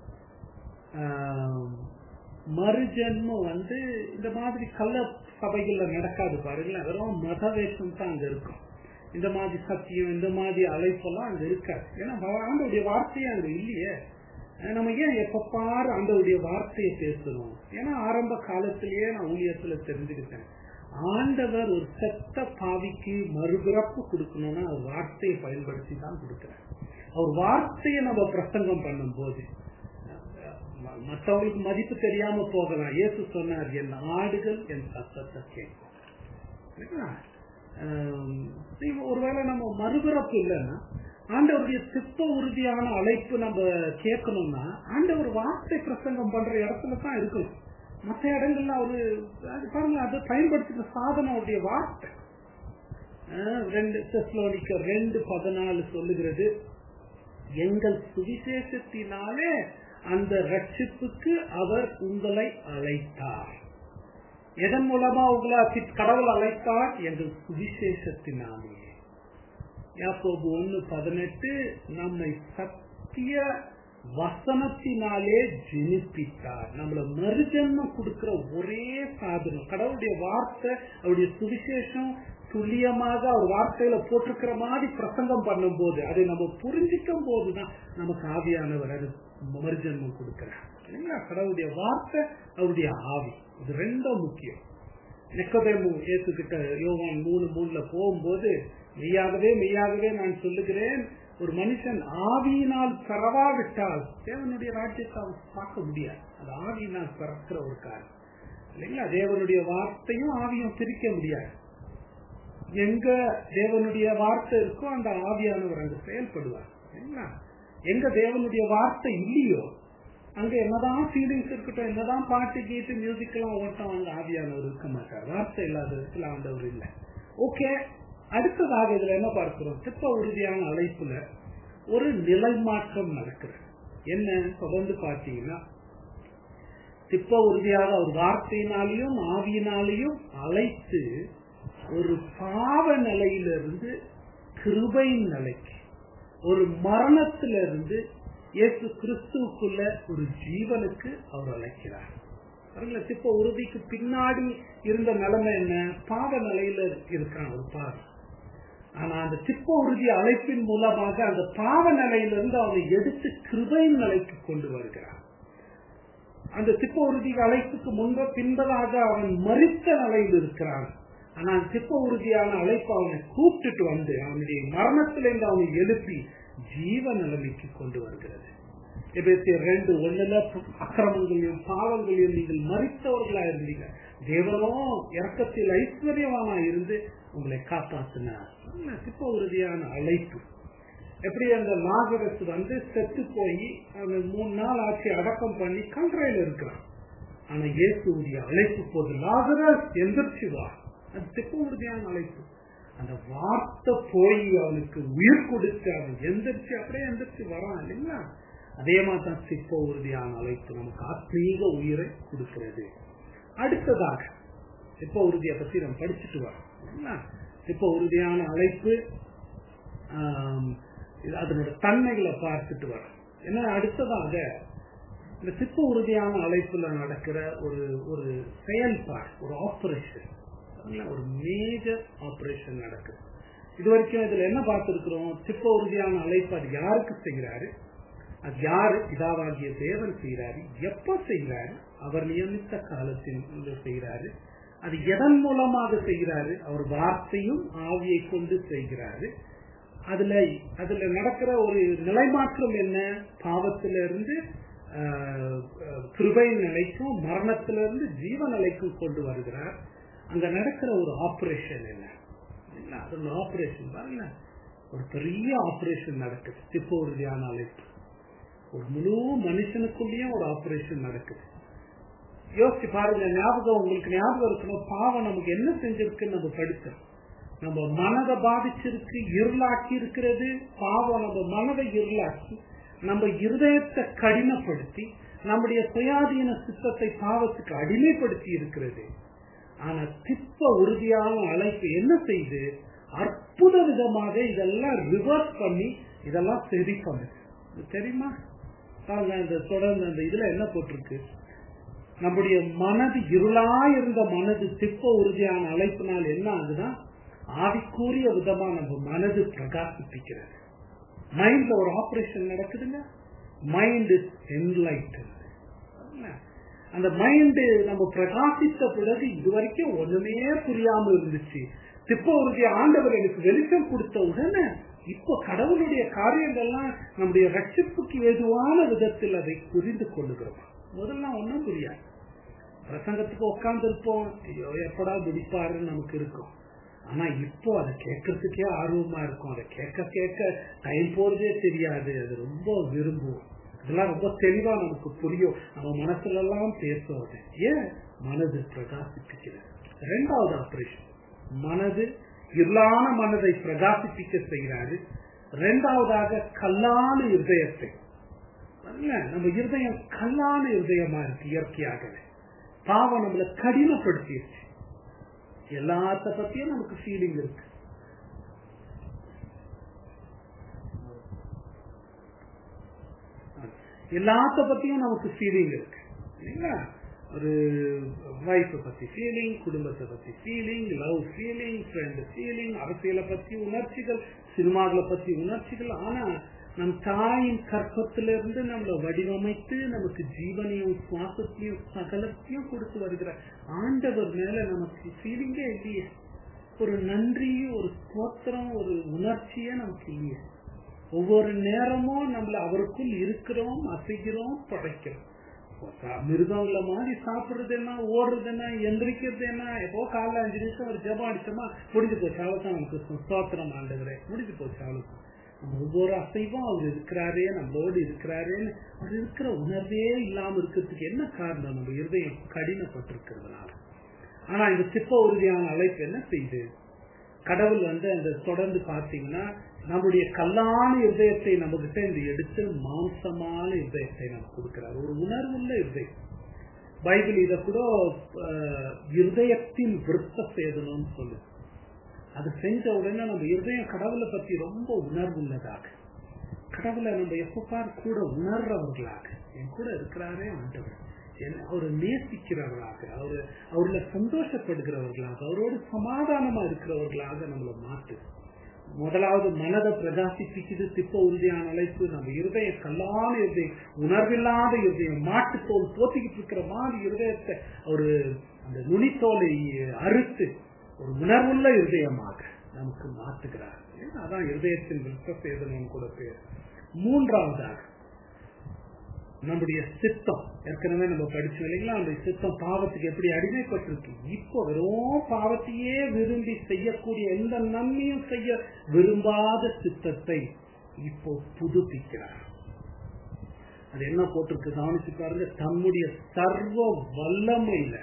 மறுஜன்மம் வந்து இந்த மாதிரி கள்ள சபைகள்ல நடக்காது பாருங்களேன் வெறும் மத வேஷம் தான் அங்க இருக்கும் இந்த மாதிரி சத்தியம் இந்த மாதிரி அழைப்பெல்லாம் அங்க இருக்காது ஏன்னா ஆண்டோடைய வார்த்தையே அங்க இல்லையே நம்ம ஏன் எப்ப பாரு ஆண்டவருடைய வார்த்தையை பேசணும் ஏன்னா ஆரம்ப காலத்திலேயே நான் ஊழியத்துல தெரிஞ்சுக்கிட்டேன் ஆண்டவர் ஒரு செத்த பாவிக்கு மறுபிறப்பு கொடுக்கணும்னா அவர் வார்த்தையை பயன்படுத்தி தான் கொடுக்கிறார் அவர் வார்த்தையை நம்ம பிரசங்கம் பண்ணும் போது மற்றவங்களுக்கு மதிப்பு தெரியாம போகலாம் இயேசு சொன்னார் என் ஆடுகள் என் சத்தத்தை கேட்கும் ஒருவேளை நம்ம மறுபிறப்பு இல்லைன்னா ஆண்டவருடைய சிப்ப உறுதியான அழைப்பு நம்ம கேட்கணும்னா ஆண்டவர் வார்த்தை பிரசங்கம் பண்ற இடத்துல தான் இருக்கணும் மற்ற இடங்கள்ல அவரு பாருங்க அதை பயன்படுத்துற சாதனம் அவருடைய வார்த்தை ரெண்டு தெஸ்லோனிக்க ரெண்டு பதினாலு சொல்லுகிறது எங்கள் சுவிசேஷத்தினாலே அந்த ரட்சிப்புக்கு அவர் உங்களை அழைத்தார் எதன் மூலமா உங்களை கடவுள் அழைத்தார் எங்கள் சுவிசேஷத்தினாலே யாக்கோபு ஒன்னு பதினெட்டு நம்மை சத்திய வசனத்தினாலே ஜெனிப்பித்தார் நம்மள மறுஜன்மம் கொடுக்கிற ஒரே சாதனம் கடவுளுடைய வார்த்தை அவருடைய சுவிசேஷம் துல்லியமாக அவர் வார்த்தையில போட்டிருக்கிற மாதிரி பிரசங்கம் பண்ணும் போது அதை நம்ம புரிஞ்சிக்கும் போதுதான் நமக்கு ஆவியானவர் அது மறுஜன்மம் கொடுக்கிறார் இல்லைங்களா கடவுளுடைய வார்த்தை அவருடைய ஆவி இது ரெண்டும் முக்கியம் நெக்கதேமு ஏசுகிட்ட யோவான் மூணு மூணுல போகும்போது மெய்யாகவே மெய்யாகவே நான் சொல்லுகிறேன் ஒரு மனுஷன் ஆவியினால் பெறவாவிட்டால் தேவனுடைய ராஜ்யத்தை அவன் பார்க்க முடியாது அது ஆவியினால் பிறக்கிற ஒரு காரணம் இல்லைங்களா தேவனுடைய வார்த்தையும் ஆவியும் பிரிக்க முடியாது எங்க தேவனுடைய வார்த்தை இருக்கோ அந்த ஆவியானவர் அங்க செயல்படுவார் இல்லைங்களா எங்க தேவனுடைய வார்த்தை இல்லையோ அங்க என்னதான் ஃபீலிங்ஸ் இருக்கட்டும் என்னதான் பாட்டு கீட்டு மியூசிக் எல்லாம் ஓட்டம் அங்க ஆவியானவர் இருக்க மாட்டார் வார்த்தை இல்லாத இடத்துல ஆண்டவர் இல்லை ஓகே அடுத்ததாக இதுல என்ன பார்க்கிறோம் திப்ப உறுதியான அழைப்புல ஒரு நிலை மாற்றம் நடக்கிறது என்ன தொடர்ந்து பார்த்தீங்கன்னா திப்ப உறுதியாக ஒரு வார்த்தையினாலையும் ஆவியினாலையும் அழைத்து ஒரு பாவ நிலையிலிருந்து கிருபையின் நிலைக்கு ஒரு மரணத்திலிருந்து இயேசு கிறிஸ்துவுக்குள்ள ஒரு ஜீவனுக்கு அவர் அழைக்கிறார் திப்ப உறுதிக்கு பின்னாடி இருந்த நிலைமை என்ன பாவ நிலையில இருக்கிறான் ஒரு பாவம் ஆனா அந்த சிப்ப உறுதி அழைப்பின் மூலமாக அந்த பாவ நிலையிலிருந்து அவனை எடுத்து கிருபையின் நிலைக்கு கொண்டு வருகிறான் அந்த சிப்ப உறுதி அழைப்புக்கு முன்ப பின்பதாக அவன் மறித்த நிலையில் இருக்கிறான் ஆனா சிப்ப உறுதியான அழைப்பு அவனை கூப்பிட்டுட்டு வந்து அவனுடைய மரணத்திலிருந்து அவனை எழுப்பி ஜீவ நிலைமைக்கு கொண்டு வருகிறது எபேசியர் ரெண்டு ஒண்ணுல அக்கிரமங்களையும் பாவங்களையும் நீங்கள் மறித்தவர்களா இருந்தீங்க தேவனோ இறக்கத்தில் ஐஸ்வர்யவானா இருந்து உங்களை காப்பாத்தினார் சிப்ப உறுதியான அழைப்பு எப்படி அந்த லாகரஸ் வந்து செத்து போய் அவன் மூணு நாள் ஆட்சி அடக்கம் பண்ணி கல்றையில் இருக்கிறான் ஆனா இயேசுடைய அழைப்பு போது லாகரஸ் எந்திரிச்சு வா அது சிப்ப உறுதியான அழைப்பு அந்த வார்த்தை போய் அவனுக்கு உயிர் கொடுத்து அவன் எந்திரிச்சு அப்படியே எந்திரிச்சு வரான் இல்லைங்களா அதே மாதிரி தான் சிப்ப உறுதியான அழைப்பு நமக்கு ஆத்மீக உயிரை கொடுக்கிறது அடுத்ததாக சிப்ப உறுதியை பத்தி நம்ம படிச்சுட்டு வரோம் சிப்ப உறுதியான அழைப்பு அதனோட தன்மைகளை பார்த்துட்டு வரோம் ஏன்னா அடுத்ததாக இந்த சிப்ப உறுதியான அழைப்புல நடக்கிற ஒரு ஒரு செயல்பாடு ஒரு ஆபரேஷன் ஒரு மேஜர் ஆபரேஷன் நடக்குது இது வரைக்கும் இதுல என்ன பார்த்திருக்கிறோம் சிப்ப உறுதியான அழைப்பு அது யாருக்கு செய்கிறாரு அது யாரு பிதாவாகிய தேவன் செய்கிறாரு எப்ப செய்கிறாரு அவர் நியமித்த காலத்தில் செய்கிறாரு அது எதன் மூலமாக செய்கிறாரு அவர் வார்த்தையும் ஆவியை கொண்டு செய்கிறாரு அதுல அதுல நடக்கிற ஒரு நிலைமாற்றம் என்ன பாவத்திலிருந்து கிருபை நிலைக்கும் மரணத்திலிருந்து ஜீவ நிலைக்கும் கொண்டு வருகிறார் அங்க நடக்கிற ஒரு ஆபரேஷன் என்ன அது ஒரு ஆபரேஷன் பாருங்க ஒரு பெரிய ஆபரேஷன் நடக்குது சிப்ப உறுதியான அழைப்பு ஒரு முழு மனுஷனுக்குள்ளேயும் ஒரு ஆபரேஷன் நடக்குது யோசிச்சு பாருங்க ஞாபகம் உங்களுக்கு ஞாபகம் இருக்கணும் பாவம் நமக்கு என்ன செஞ்சிருக்குன்னு நம்ம படித்தோம் நம்ம மனதை பாதிச்சிருக்கு இருளாக்கி இருக்கிறது பாவம் நம்ம மனதை இருளாக்கி நம்ம இருதயத்தை கடினப்படுத்தி நம்முடைய சுயாதீன சித்தத்தை பாவத்துக்கு அடிமைப்படுத்தி இருக்கிறது ஆனா திப்ப உறுதியான அழைப்பு என்ன செய்து அற்புத விதமாக இதெல்லாம் ரிவர்ஸ் பண்ணி இதெல்லாம் சரி பண்ணுது தெரியுமா பாருங்க இந்த தொடர்ந்து அந்த இதுல என்ன போட்டிருக்கு நம்முடைய மனது இருளா இருந்த மனது திப்ப உறுதியான அழைப்பினால் என்ன ஆகுதுன்னா ஆவிக்கூறிய விதமா நம்ம மனது பிரகாசிப்பிக்கிறது மைண்ட்ல ஒரு ஆபரேஷன் நடக்குதுங்க மைண்ட் இஸ் என்லைட் அந்த மைண்டு நம்ம பிரகாசித்த பிறகு இதுவரைக்கும் ஒண்ணுமே புரியாம இருந்துச்சு திப்ப உறுதிய ஆண்டவர் எனக்கு வெளிச்சம் கொடுத்த உடனே இப்போ கடவுளுடைய காரியங்கள்லாம் நம்முடைய ரட்சிப்புக்கு ஏதுவான விதத்தில் அதை புரிந்து கொள்ளுகிறோம் முதல்ல ஒன்றும் புரியாது பிரசங்கத்துக்கு உட்கார்ந்து இருப்போம் ஐயோ எப்படா பிடிப்பாருன்னு நமக்கு இருக்கும் ஆனா இப்போ அதை கேட்கறதுக்கே ஆர்வமா இருக்கும் அதை கேட்க கேட்க டைம் போறதே தெரியாது அது ரொம்ப விரும்புவோம் இதெல்லாம் ரொம்ப தெளிவா நமக்கு புரியும் நம்ம மனசுல எல்லாம் பேசுவது ஏன் மனது பிரகாசிப்பிக்கிறது ரெண்டாவது ஆபரேஷன் மனது இருளான மனதை பிரகாசிப்பிக்க செய்கிறாரு ரெண்டாவதாக கல்லான இருதயத்தை நம்ம இருதயம் கல்லான இருதயமா இருக்கு இயற்கையாகவே பாவம் நம்மளை கடினப்படுத்திடுச்சு எல்லாத்த பத்தியும் நமக்கு ஃபீலிங் இருக்கு எல்லாத்த பத்தியும் நமக்கு ஃபீலிங் இருக்கு இல்லைங்களா ஒரு வைஃபை பத்தி ஃபீலிங் குடும்பத்தை பத்தி feeling love feeling friend feeling அரசியலை பத்தி உணர்ச்சிகள் சினிமாக்களை பத்தி உணர்ச்சிகள் ஆனா நம் தாயின் கற்பத்திலிருந்து நம்மளை வடிவமைத்து நமக்கு ஜீவனையும் சுவாசத்தையும் சகலத்தையும் கொடுத்து வருகிற ஆண்டவர் மேல நமக்கு ஃபீலிங்கே இல்லையே ஒரு நன்றி ஒரு ஸ்தோத்திரம் ஒரு உணர்ச்சியே நமக்கு இல்லையே ஒவ்வொரு நேரமும் நம்மள அவருக்குள் இருக்கிறோம் அசைக்கிறோம் படைக்கிறோம் மிருகங்களை மாதிரி சாப்பிடுறது என்ன ஓடுறது என்ன எந்திரிக்கிறது என்ன எப்போ காலைல அஞ்சு நிமிஷம் ஒரு ஜபம் அடிச்சோமா முடிஞ்சு போச்சு அவ்வளவுதான் நமக்கு ஸ்தோத்திரம் ஆண்டுகிறேன் முடிஞ்சு போச்சு அவ்வளவுதான் நம்ம ஒவ்வொரு அசைவும் அவர் இருக்கிறாரே நம்மளோடு இருக்கிறாரேன்னு அவர் இருக்கிற உணர்வே இல்லாம இருக்கிறதுக்கு என்ன காரணம் நம்ம இருதயம் கடினப்பட்டிருக்கிறதுனால ஆனா இந்த சிப்ப உறுதியான அழைப்பு என்ன செய்யுது கடவுள் வந்து அந்த தொடர்ந்து பார்த்தீங்கன்னா நம்முடைய கல்லான இருதயத்தை நம்ம கிட்ட இந்த எடுத்து மாம்சமான இருதயத்தை நமக்கு கொடுக்கிறார் ஒரு உணர்வுள்ள இருதயம் பைபிள் இத கூட இருதயத்தின் விருத்த சேதனம்னு சொல்லுது அது செஞ்ச உடனே நம்ம இருதயம் கடவுளை பத்தி ரொம்ப உணர்வுள்ளதாக கடவுளை நம்ம எப்ப கூட உணர்றவர்களாக என் கூட இருக்கிறாரே ஆண்டவர் அவரை நேசிக்கிறவர்களாக அவரு அவர்ல சந்தோஷப்படுகிறவர்களாக அவரோடு சமாதானமா இருக்கிறவர்களாக நம்மளை மாத்து முதலாவது மனதை பிரகாசிப்பிக்குது திப்ப உறுதியான அழைப்பு நம்ம இருதய கல்லான இருதயம் உணர்வில்லாத இருதயம் மாட்டுத்தோல் போத்திக்கிட்டு இருக்கிற மாதிரி இருதயத்தை ஒரு அந்த நுனித்தோலை அறுத்து ஒரு உணர்வுள்ள இருதயமாக நமக்கு மாற்றுகிறார் அதான் இருதயத்தின் விருப்ப சேதனம் கூட பேர் மூன்றாவதாக நம்முடைய சித்தம் ஏற்கனவே நம்ம படிச்சோம் இல்லைங்களா அந்த சித்தம் பாவத்துக்கு எப்படி அடிமைப்பட்டிருக்கு இப்போ வெறும் பாவத்தையே விரும்பி செய்யக்கூடிய எந்த நன்மையும் செய்ய விரும்பாத சித்தத்தை இப்போ புதுப்பிக்கிறார் அது என்ன போட்டிருக்கு கவனிச்சு பாருங்க தம்முடைய சர்வ வல்லமையில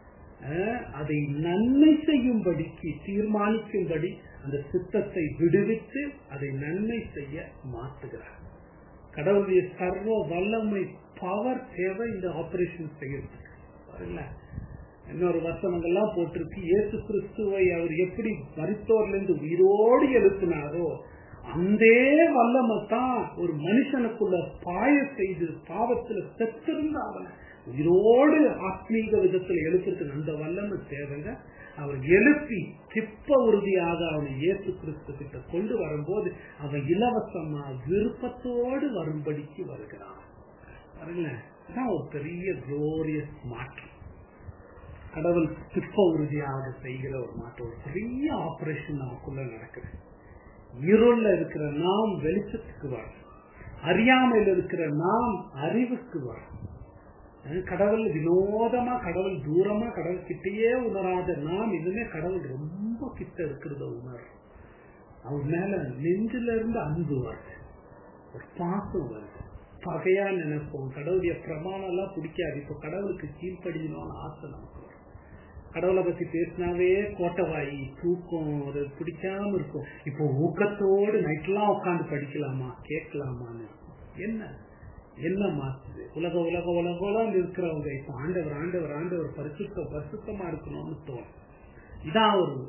அதை நன்மை செய்யும்படிக்கு தீர்மானிக்கும்படி அந்த சித்தத்தை விடுவித்து அதை நன்மை செய்ய மாற்றுகிறார் கடவுளுடைய சர்வ வல்லமை பவர் தேவை இந்த ஆபரேஷன் செய்யறதுக்கு பாருங்கள இன்னொரு வசனங்கள்லாம் போட்டிருக்கு இயேசு கிறிஸ்துவை அவர் எப்படி மருத்துவர்ல இருந்து உயிரோடு எழுப்பினாரோ அந்த வல்லமை தான் ஒரு மனுஷனுக்குள்ள பாய செய்து பாவத்துல செத்திருந்த அவனை உயிரோடு ஆத்மீக விதத்தில் எழுப்புறதுக்கு அந்த வல்லமை தேவைங்க அவர் எழுப்பி திப்ப உறுதியாக அவனை இயேசு கிறிஸ்து கிட்ட கொண்டு வரும்போது அவன் இலவசமா விருப்பத்தோடு வரும்படிக்கு வருகிறான் பாருங்களேன் ஒரு பெரிய குளோரியஸ் மாற்றம் கடவுள் திப்ப உறுதியாக செய்கிற ஒரு மாற்றம் ஒரு பெரிய ஆபரேஷன் நமக்குள்ள நடக்குது இருள்ல இருக்கிற நாம் வெளிச்சத்துக்கு வரும் அறியாமையில் இருக்கிற நாம் அறிவுக்கு வரும் கடவுள் வினோதமா கடவுள் தூரமா கடவுள் கிட்டேயே உணராத நாம் இதுமே கடவுள் ரொம்ப கிட்ட இருக்கிறத உணர் அவர் மேல நெஞ்சில இருந்து அன்பு வருது ஒரு பாசம் வருது பகையா நினைப்போம் கடவுளுடைய பிரமாணம் எல்லாம் பிடிக்காது இப்ப கடவுளுக்கு கீழ்ப்படியணும்னு ஆசை நமக்கு வரும் கடவுளை பத்தி பேசினாவே கோட்டவாயி தூக்கம் அது பிடிக்காம இருக்கும் இப்போ ஊக்கத்தோடு நைட்லாம் உட்காந்து படிக்கலாமா கேட்கலாமான்னு என்ன என்ன மாத்துது உலக உலக உலகம் இருக்கிறவங்க இப்ப ஆண்டவர் ஆண்டவர் ஆண்டவர் பரிசுத்த பரிசுத்தமா இருக்கணும்னு தோணும் இதான் ஒரு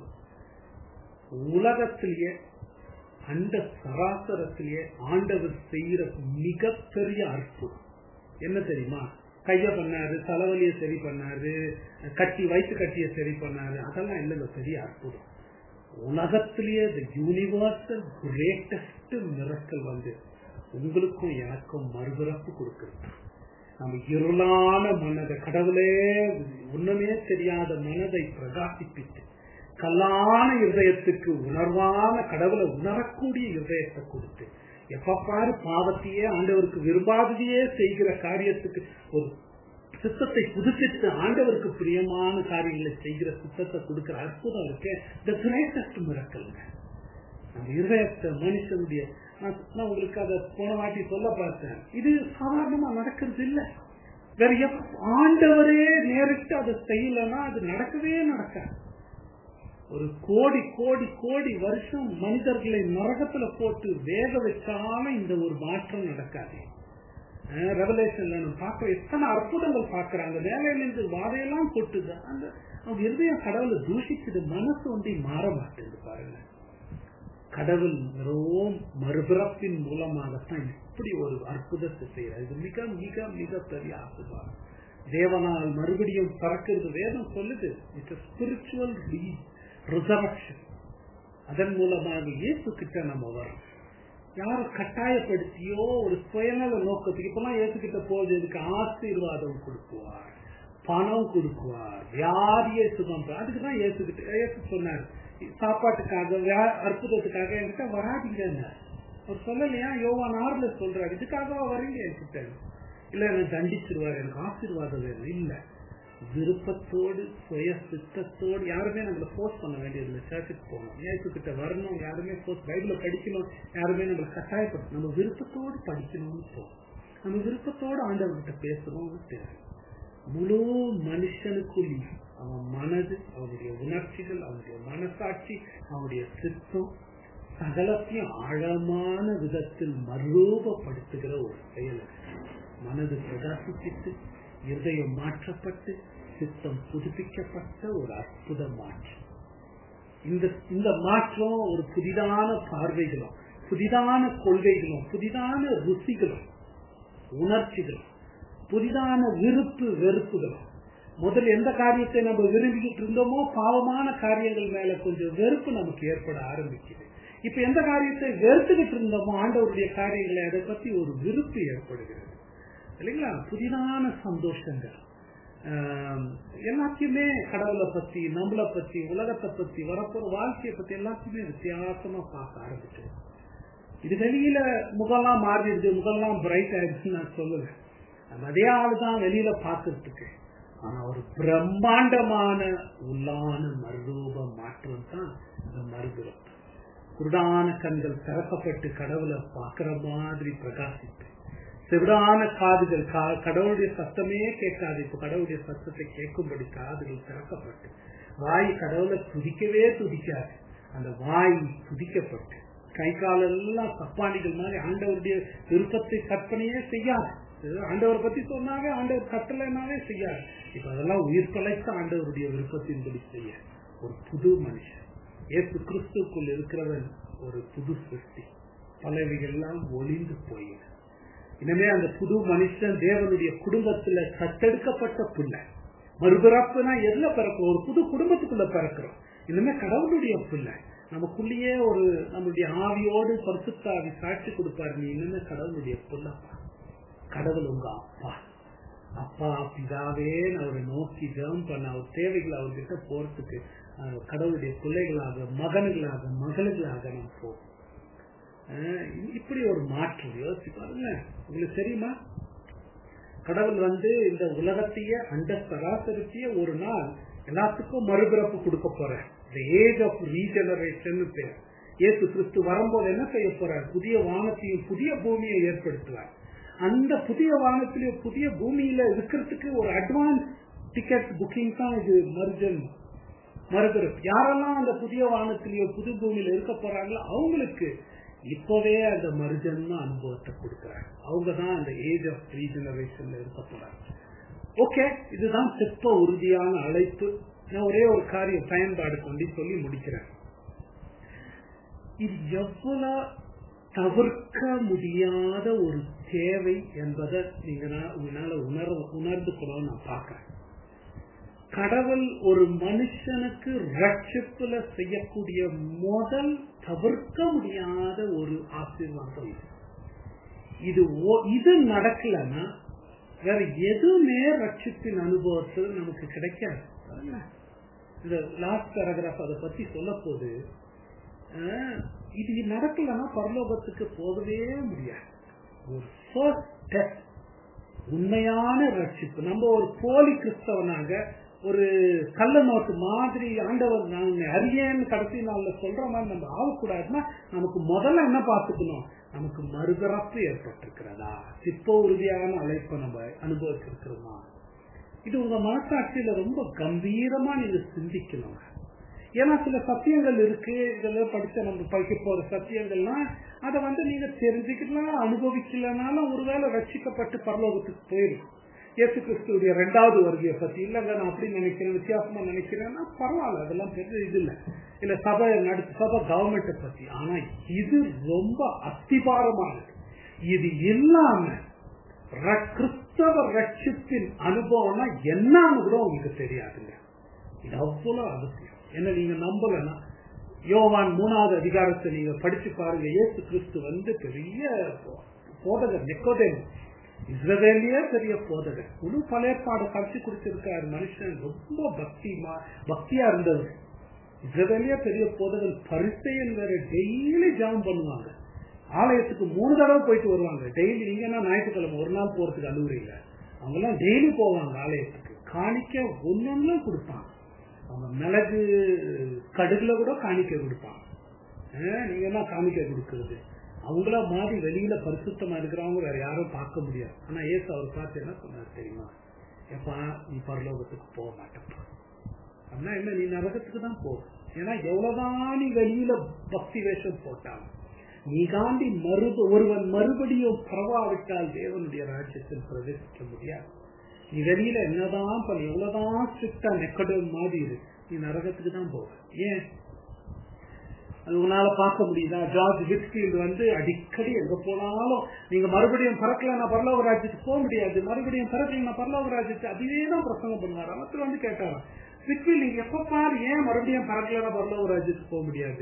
உலகத்திலேயே அந்த சராசரத்திலேயே ஆண்டவர் செய்யற மிகப்பெரிய அற்புதம் என்ன தெரியுமா கைய பண்ணாரு தலைவலிய சரி பண்ணாரு கட்டி வயிற்று கட்டிய சரி பண்ணாரு அதெல்லாம் இல்லைங்க பெரிய அற்புதம் உலகத்திலேயே யூனிவர்சல் கிரேட்டஸ்ட் மிரக்கல் வந்து உங்களுக்கும் எனக்கும் மறுபிறப்பு கொடுக்கிறது நம்ம இருளான மனதை கடவுளே ஒண்ணுமே தெரியாத மனதை பிரகாசிப்பித்து கல்லான இருதயத்துக்கு உணர்வான கடவுளை உணரக்கூடிய இருதயத்தை கொடுத்து எப்ப பாரு பாவத்தையே ஆண்டவருக்கு விரும்பாததையே செய்கிற காரியத்துக்கு ஒரு சித்தத்தை புதுப்பித்து ஆண்டவருக்கு பிரியமான காரியங்களை செய்கிற சித்தத்தை கொடுக்கிற அற்புதம் இருக்கு த கிரேட்டஸ்ட் மிரக்கல்ங்க நம்ம இருதயத்தை மனுஷனுடைய நான் உங்களுக்கு அதை போன வாட்டி சொல்ல பார்த்தேன் இது சாதாரணமா நடக்கிறது இல்ல வேற ஆண்டவரே நேரிட்டு அதை செய்யலன்னா அது நடக்கவே நடக்காது ஒரு கோடி கோடி கோடி வருஷம் மனிதர்களை நரகத்துல போட்டு வேக வச்சாலும் இந்த ஒரு மாற்றம் நடக்காது ரெவலேஷன்ல நம்ம பார்க்க எத்தனை அற்புதங்கள் பாக்குறாங்க வேலையிலிருந்து வாதையெல்லாம் கொட்டுது அந்த அவங்க இருதயம் கடவுளை தூஷிக்குது மனசு வந்து மாற மாட்டேங்குது பாருங்க கடவுள் வெறும் மறுபிறப்பின் மூலமாகத்தான் இப்படி ஒரு அற்புதத்தை செய்யறாரு இது மிக மிக மிக பெரிய ஆசீர்வாதம் தேவனால் மறுபடியும் பறக்கிறது வேதம் சொல்லுது இட்ஸ் ஸ்பிரிச்சுவல் ரிசர்வக்ஷன் அதன் மூலமாக இயேசு கிட்ட நம்ம வரோம் யாரும் கட்டாயப்படுத்தியோ ஒரு சுயநல நோக்கத்துக்கு இப்பெல்லாம் ஏசுகிட்ட போகுது இதுக்கு ஆசீர்வாதம் கொடுக்குவார் பணம் கொடுக்குவார் வியாதியை சுகம் அதுக்குதான் ஏசுகிட்ட ஏசு சொன்னார் சாப்பாட்டுக்காக அற்புதத்துக்காக என்கிட்ட வராதிங்க அவர் சொல்லலையா யோவான் ஆறுல சொல்றாரு இதுக்காகவா வரீங்க என்கிட்ட இல்ல எனக்கு தண்டிச்சிருவாரு எனக்கு ஆசீர்வாதம் வேணும் இல்ல விருப்பத்தோடு சுய சித்தத்தோடு யாருமே நம்மள போஸ்ட் பண்ண வேண்டியது இல்லை சர்ச்சுக்கு போகணும் ஏசு கிட்ட வரணும் யாருமே போஸ்ட் பைபிள படிக்கணும் யாருமே நம்மள கட்டாயப்படும் நம்ம விருப்பத்தோடு படிக்கணும்னு போகும் நம்ம விருப்பத்தோடு ஆண்டவர்கிட்ட பேசணும்னு தேவை முழு மனுஷனுக்குள் அவன் மனது அவனுடைய உணர்ச்சிகள் அவனுடைய மனசாட்சி அவனுடைய சித்தம் சகலத்தையும் ஆழமான விதத்தில் மறுரூபப்படுத்துகிற ஒரு செயல் மனது பிரகாசிப்பித்து இருதயம் மாற்றப்பட்டு சித்தம் புதுப்பிக்கப்பட்ட ஒரு அற்புத மாற்றம் இந்த இந்த மாற்றம் ஒரு புதிதான பார்வைகளும் புதிதான கொள்கைகளும் புதிதான ருசிகளும் உணர்ச்சிகளும் புதிதான விருப்பு வெறுப்புகளும் முதல் எந்த காரியத்தை நம்ம விரும்பிக்கிட்டு இருந்தோமோ பாவமான காரியங்கள் மேல கொஞ்சம் வெறுப்பு நமக்கு ஏற்பட ஆரம்பிக்குது இப்ப எந்த காரியத்தை வெறுத்துக்கிட்டு இருந்தோமோ ஆண்டவருடைய காரியங்களை அதை பத்தி ஒரு விருப்பு ஏற்படுகிறது இல்லைங்களா புதிதான சந்தோஷங்கள் ஆஹ் எல்லாத்தையுமே கடவுளை பத்தி நம்மளை பத்தி உலகத்தை பத்தி வரப்போற வாழ்க்கையை பத்தி எல்லாத்தையுமே வித்தியாசமா பார்க்க ஆரம்பிச்சிடும் இது வெளியில முகம்லாம் மாறிடுது முகம்லாம் பிரைட் ஆயிடுச்சுன்னு நான் சொல்லுவேன் நம்ம அதே ஆளுதான் வெளியில பாக்குறதுக்கு ஆனா ஒரு பிரம்மாண்டமான உள்ளான மறுரூப மாற்றம் தான் இந்த மறுபிறப்பு குருடான கண்கள் திறக்கப்பட்டு கடவுளை பார்க்கிற மாதிரி பிரகாசித்து செவிடான காதுகள் கா- கடவுளுடைய சத்தமே கேட்காது இப்ப கடவுளுடைய சத்தத்தை கேட்கும்படி காதுகள் திறக்கப்பட்டு வாய் கடவுளை துதிக்கவே துதிக்காது அந்த வாய் துதிக்கப்பட்டு கை காலெல்லாம் சப்பானிகள் மாதிரி ஆண்டவருடைய விருப்பத்தை கற்பனையே செய்யாது இது ஆண்டவரை பத்தி சொன்னாவே ஆண்டவர் கட்டளைனாவே செய்யாது இப்ப அதெல்லாம் உயிர் தொலைத்த ஆண்டவருடைய விருப்பத்தின்படி செய்ய ஒரு புது மனுஷன் இயேசு கிறிஸ்துக்குள் இருக்கிறவன் ஒரு புது சிருஷ்டி பலவைகள் எல்லாம் ஒளிந்து போயின இனிமே அந்த புது மனுஷன் தேவனுடைய குடும்பத்துல தத்தெடுக்கப்பட்ட பிள்ளை மறுபிறப்புனா எதுல பிறக்கிறோம் ஒரு புது குடும்பத்துக்குள்ள பிறக்கிறோம் இனிமே கடவுளுடைய பிள்ளை நமக்குள்ளேயே ஒரு நம்மளுடைய ஆவியோடு பரிசுத்தாவி சாட்சி கொடுப்பாரு நீ இனிமே கடவுளுடைய பிள்ளைப்பா கடவுள் உங்க அப்பா அப்பா பிதாவே அவரை நோக்கி ஜெபம் பண்ண அவர் தேவைகள் அவர்கிட்ட போறதுக்கு அஹ், கடவுளுடைய பிள்ளைகளாக மகன்களாக மகள்களாக நம்ம போவோம் அஹ், இப்படி ஒரு மாற்றம் யோசிச்சு பாருங்க உங்களுக்கு தெரியுமா கடவுள் வந்து இந்த உலகத்தையே அந்த சராசரித்தையே ஒரு நாள் எல்லாத்துக்கும் மறுபிறப்பு கொடுக்க போறார் the ஏஜ் ஆஃப் ரீஜெனரேஷன் பேர் இயேசு கிறிஸ்து வரும்போது என்ன செய்ய போறார் புதிய வானத்தையும் புதிய பூமியை ஏற்படுத்துவார் அந்த புதிய வானத்திலேயும் புதிய பூமியில இருக்கிறதுக்கு ஒரு அட்வான்ஸ் டிக்கெட் புக்கிங் தான் இது மர்ஜன் மறுபிறப்பு யாரெல்லாம் அந்த புதிய வானத்திலேயோ புது பூமியில இருக்க போறாங்களோ அவங்களுக்கு இப்பவே அந்த மறுஜன்ம அனுபவத்தை கொடுக்குறாங்க அவங்க தான் அந்த ஏஜ் ஆஃப் ரீஜெனரேஷன்ல இருக்க போறாங்க ஓகே இதுதான் சிற்ப உறுதியான அழைப்பு நான் ஒரே ஒரு காரியம் பயன்பாடு கொண்டு சொல்லி முடிக்கிறேன் இது எவ்வளவு தவிர்க்க முடியாத ஒரு தேவை என்பதை நீங்க நான் உங்களால உணர உணர்ந்துக்கணும்னு நான் பார்க்கிறேன் கடவுள் ஒரு மனுஷனுக்கு ரட்சிப்புல செய்யக்கூடிய முதல் தவிர்க்க முடியாத ஒரு ஆசீர்வாதம் இது. இது ஓ- இது நடக்கலன்னா வேற எதுவுமே ரட்சிப்பின் அனுபவத்தில் நமக்கு கிடைக்காது பாருங்களேன். இந்த லாஸ்ட் பேராகிராஃப் அதை பத்தி சொல்ல போது ஆஹ், இது நடக்கலன்னா பரலோகத்துக்கு போகவே முடியாது ஒரு first step உண்மையான ரட்சிப்பு நம்ம ஒரு போலி கிறிஸ்தவனாக ஒரு கள்ள நோட்டு மாதிரி ஆண்டவர் நான் உன்னை அறியேன்னு கடைசி நாள்ல சொல்ற மாதிரி நம்ம ஆகக்கூடாதுன்னா நமக்கு முதல்ல என்ன பார்த்துக்கணும் நமக்கு மறுபிறப்பு ஏற்பட்டிருக்கிறதா சிப்ப உறுதியான அழைப்பை நம்ம அனுபவிச்சிருக்கிறோமா இது உங்க மனசாட்சியில ரொம்ப கம்பீரமா நீங்க சிந்திக்கணும் ஏன்னா சில சத்தியங்கள் இருக்கு இதெல்லாம் படிச்ச நம்ம படிக்க போற சத்தியங்கள்னா அதை வந்து நீங்க தெரிஞ்சுக்கலாம் அனுபவிக்கலனாலும் ஒருவேளை ரட்சிக்கப்பட்டு பரலோகத்துக்கு போயிடும் இயேசு கிறிஸ்துடைய ரெண்டாவது வருகையை பத்தி இல்லங்க நான் அப்படி நினைக்கிறேன் வித்தியாசமா நினைக்கிறேன்னா பரவாயில்ல அதெல்லாம் பெரிய இது இல்ல இல்ல சபை நடத்து சபை கவர்மெண்ட்டை பத்தி ஆனா இது ரொம்ப அத்திபாரமானது இது இல்லாம ர- கிறிஸ்தவ ரட்சிப்பின் அனுபவம்னா என்னன்னு கூட உங்களுக்கு தெரியாதுங்க இது அவ்வளவு அவசியம் என்ன நீங்க நம்பலன்னா யோவான் மூணாவது அதிகாரத்தை நீங்க படிச்சு பாருங்க இயேசு கிறிஸ்து வந்து பெரிய போ- போதகர் நிக்கோதேம் இஸ்ரவேலியே பெரிய போதகர் முழு பழையப்பாடு கட்சி கொடுத்திருக்காரு மனுஷன் ரொம்ப பக்தி பக்தியா இருந்தவர் இஸ்ரவேலியே பெரிய போதகர் பரிசையன் வேற டெய்லி ஜாம் பண்ணுவாங்க ஆலயத்துக்கு மூணு தடவை போயிட்டு வருவாங்க டெய்லி நீங்கன்னா ஞாயிற்றுக்கிழமை ஒரு நாள் போறதுக்கு அனுமதி இல்லை அவங்க எல்லாம் டெய்லி போவாங்க ஆலயத்துக்கு காணிக்க ஒன்னொன்னும் கொடுப்பாங்க அவங்க மிளகு கடுகுல கூட காணிக்க கொடுப்பாங்க ஆஹ் நீங்க என்ன காணிக்க கொடுக்கறது அவங்கள மாதிரி வெளியில பரிசுத்தமா இருக்கிறவங்க வேற யாரும் பார்க்க முடியாது ஆனா ஏசு அவர் பார்த்து என்ன சொன்னார் தெரியுமா எப்பா நீ பரலோகத்துக்கு போக மாட்டேப்பா அப்படின்னா என்ன நீ நரகத்துக்கு தான் போ ஏன்னா எவ்வளவுதான் நீ வெளியில பக்தி வேஷம் போட்டாலும் நீ காண்டி மறுப ஒருவன் மறுபடியும் பரவாவிட்டால் தேவனுடைய ராஜ்யத்தில் பிரவேசிக்க முடியாது நீ வெளியில என்னதான் பண்ணி எவ்வளவுதான் ஸ்ட்ரிக்டா நெக்கடும் மாதிரி இரு நீ நரகத்துக்கு தான் போவ ஏன் அது உன்னால பார்க்க முடியுதா ஜார்ஜ் விட்ஃபீல்டு வந்து அடிக்கடி எங்க போனாலும் நீங்க மறுபடியும் பறக்கல நான் பரலோக ராஜ்யத்துக்கு போக முடியாது மறுபடியும் பறக்கல நான் பரலோக ராஜ்யத்துக்கு அதுவே தான் பிரசங்கம் பண்ணுவார் அவத்துல வந்து கேட்டாராம் விட்ஃபீல்ட் நீங்க எப்ப பாரு ஏன் மறுபடியும் பறக்கல நான் பரலோக ராஜ்யத்துக்கு போக முடியாது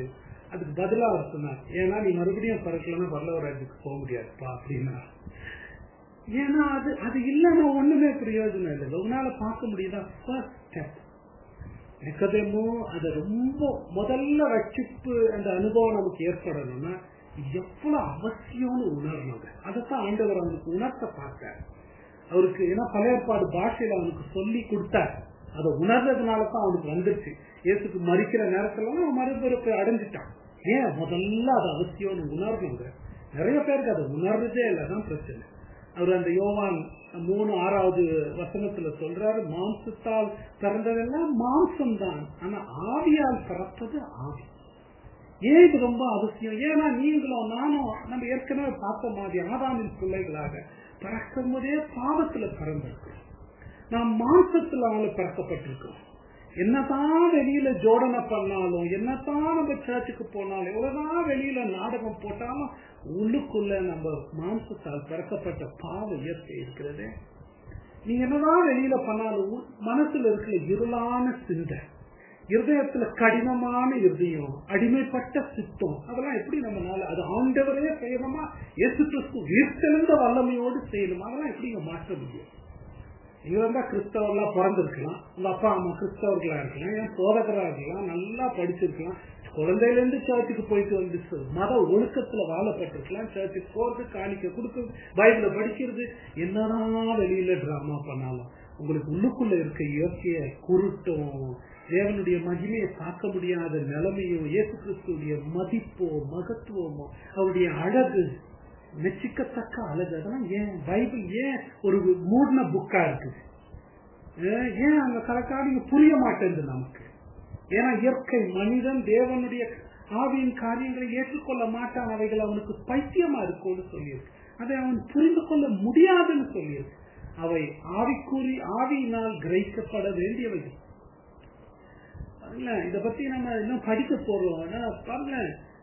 அதுக்கு பதிலா அவர் சொன்னார் ஏன்னா நீ மறுபடியும் பிறக்கலன்னா பரலவராஜுக்கு போக முடியாதுப்பா அப்படின்னா ஏன்னா அது அது இல்லைன்னா ஒண்ணுமே பிரயோஜனம் இல்லை உன்னால பார்க்க முடியுதா ஃபர்ஸ்ட் ஸ்டெப் நிக்கதேமோ அது ரொம்ப முதல்ல ரட்சிப்பு அந்த அனுபவம் நமக்கு ஏற்படணும்னா எவ்வளவு அவசியம்னு உணரணுங்க அதைத்தான் ஆண்டவர் அவனுக்கு உணர்த்த பார்த்தார் அவருக்கு ஏன்னா பழைய ஏற்பாடு பாஷையில அவனுக்கு சொல்லி கொடுத்தார் அதை உணர்ந்ததுனால தான் அவனுக்கு வந்துருச்சு இயேசுக்கு மறிக்கிற நேரத்துல அவன் மறுபிறப்பு அடைஞ்சிட்டான் ஏன் முதல்ல அது அவசியம்னு உணரணுங்க நிறைய பேருக்கு அதை உணர்றதே இல்லைதான் பிரச்சனை அவர் அந்த யோவான் மூணு ஆறாவது வசனத்துல சொல்றாரு மாம்சத்தால் பிறந்ததெல்லாம் மாம்சம் தான் ஆனா ஆவியால் பிறப்பது ஆவி ஏன் இது ரொம்ப அவசியம் ஏன்னா நீங்களும் நானும் நம்ம ஏற்கனவே பார்த்த மாதிரி ஆதாமின் பிள்ளைகளாக பிறக்கும் போதே பாவத்துல பிறந்திருக்கிறோம் நாம் மாம்சத்துல அவங்க பிறக்கப்பட்டிருக்கிறோம் என்னதான் வெளியில ஜோடனை பண்ணாலும் என்னதான் நம்ம சர்ச்சுக்கு போனாலும் எவ்வளவுதான் வெளியில நாடகம் போட்டாலும் உள்ளுக்குள்ள நம்ம மாம்சத்தால் பிறக்கப்பட்ட பாவ இயற்கை இருக்கிறது நீங்க என்னதான் வெளியில பண்ணாலும் மனசுல இருக்கிற இருளான சிந்தை இருதயத்துல கடினமான இருதயம் அடிமைப்பட்ட சித்தம் அதெல்லாம் எப்படி நம்மளால அது ஆண்டவரே செய்யணுமா எசு கிறிஸ்து உயிர்த்தெழுந்த வல்லமையோடு செய்யணும் அதெல்லாம் எப்படி மாற்ற முடியும் இங்க வந்தா கிறிஸ்தவர்களா பிறந்திருக்கலாம் உங்க அப்பா அம்மா கிறிஸ்தவர்களா இருக்கலாம் ஏன் சோதகரா இருக்கலாம் நல்லா படிச்சிருக்கலாம் குழந்தையில இருந்து சர்ச்சுக்கு போயிட்டு வந்து மத ஒழுக்கத்துல வாழப்பட்டிருக்கலாம் சர்ச்சுக்கு போறது காணிக்க கொடுக்க பைபிள படிக்கிறது என்னதான் வெளியில டிராமா பண்ணாலும் உங்களுக்கு உள்ளுக்குள்ள இருக்க இயற்கைய குருட்டும் தேவனுடைய மகிமையை பார்க்க முடியாத நிலைமையும் இயேசு கிறிஸ்துடைய மதிப்போ மகத்துவமோ அவருடைய அழகு மெச்சிக்கத்தக்க அழகு அதெல்லாம் ஏன் பைபிள் ஏன் ஒரு மூடின புக்கா இருக்குது ஏன் அந்த கலக்காடு புரிய மாட்டேங்குது நமக்கு ஏன்னா இயற்கை மனிதன் தேவனுடைய ஆவியின் காரியங்களை ஏற்றுக்கொள்ள மாட்டான் அவைகள் அவனுக்கு பைத்தியமா இருக்கும்னு சொல்லியிருக்கு அதை அவன் புரிந்து கொள்ள முடியாதுன்னு சொல்லியிருக்கு அவை ஆவிக்கூறி ஆவியினால் கிரகிக்கப்பட வேண்டியவைகள் இத பத்தி நம்ம இன்னும் படிக்க போறோம் பாருங்க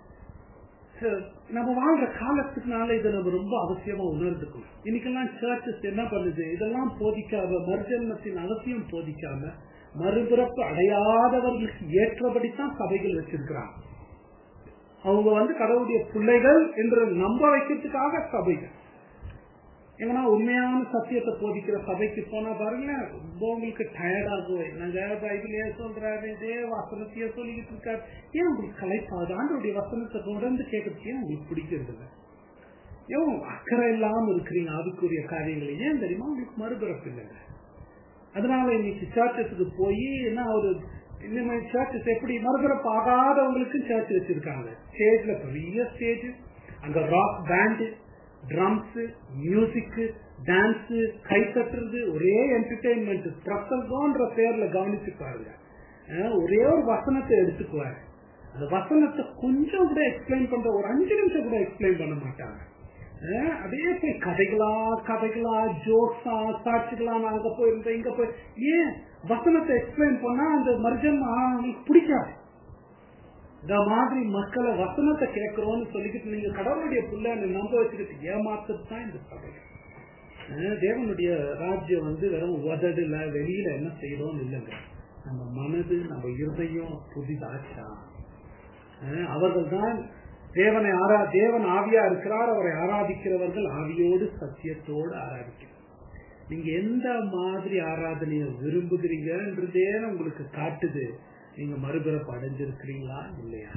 நம்ம வாழ்ற காலத்துக்குனால இதை நம்ம ரொம்ப அவசியமா உணர்ந்துக்கணும் இன்னைக்கெல்லாம் சர்ச்சஸ் என்ன பண்ணுது இதெல்லாம் போதிக்காம மறுஜன்மத்தின் அவசியம் போதிக்காம மறுபிறப்பு அடையாதவர்களுக்கு ஏற்றபடித்தான் சபைகள் வச்சிருக்கிறாங்க அவங்க வந்து கடவுளுடைய பிள்ளைகள் என்று நம்ப வைக்கிறதுக்காக சபைகள் ஏன்னா உண்மையான சத்தியத்தை போதிக்கிற சபைக்கு போனா பாருங்க ரொம்ப உங்களுக்கு டயர்ட் ஆகும் என்னங்க பைபிளே சொல்றாரு இதே வசனத்தையே சொல்லிக்கிட்டு இருக்காரு ஏன் உங்களுக்கு கலைப்பாது ஆண்டோடைய வசனத்தை தொடர்ந்து கேட்கறதுக்கு ஏன் உங்களுக்கு பிடிக்கிறது இல்லை ஏன் அக்கறை இல்லாம இருக்கிறீங்க அதுக்குரிய காரியங்களை ஏன் தெரியுமா உங்களுக்கு மறுபிறப்பு இல்லைங்க அதனால இன்னைக்கு சர்ச்சஸுக்கு போய் என்ன ஒரு இந்த சர்ச்சஸ் எப்படி மறுபிறப்பு ஆகாதவங்களுக்கு சர்ச் வச்சிருக்காங்க ஸ்டேஜ்ல பெரிய ஸ்டேஜ் அங்க rock band drums music dance கை தட்டுறது ஒரே என்டர்டைன்மெண்ட் பிரசங்கன்ற பேர்ல கவனிச்சு பாருங்க ஒரே ஒரு வசனத்தை எடுத்துக்குவாரு அந்த வசனத்தை கொஞ்சம் கூட எக்ஸ்பிளைன் பண்ற ஒரு அஞ்சு நிமிஷம் கூட எக்ஸ்பிளைன் பண்ண மாட்டாங்க அதே போய் கதைகளா கதைகளா ஜோக்ஸா சாட்சிகளா நான் அங்க போயிருந்தேன் இங்க போய் ஏன் வசனத்தை எக்ஸ்பிளைன் பண்ணா அந்த மர்ஜன் அவங்களுக்கு பிடிக்காது இந்த மாதிரி மக்களை வசனத்தை கேட்கிறோம்னு சொல்லிக்கிட்டு நீங்க கடவுளுடைய பிள்ளைன்னு நம்ப வச்சுக்கிட்டு ஏமாத்துறது தான் இந்த சபை தேவனுடைய ராஜ்யம் வந்து வெறும் உதடுல வெளியில என்ன செய்யறோம் இல்லைங்க நம்ம மனது நம்ம இருதயம் புதிதாச்சா அவர்கள் தான் தேவனை ஆரா தேவன் ஆவியா இருக்கிறார் அவரை ஆராதிக்கிறவர்கள் ஆவியோடு சத்தியத்தோடு ஆராதிக்கிறார் நீங்க எந்த மாதிரி ஆராதனையை விரும்புகிறீங்கன்றதே உங்களுக்கு காட்டுது நீங்க மறுபிறப்பு அடைஞ்சிருக்கிறீங்களா இல்லையா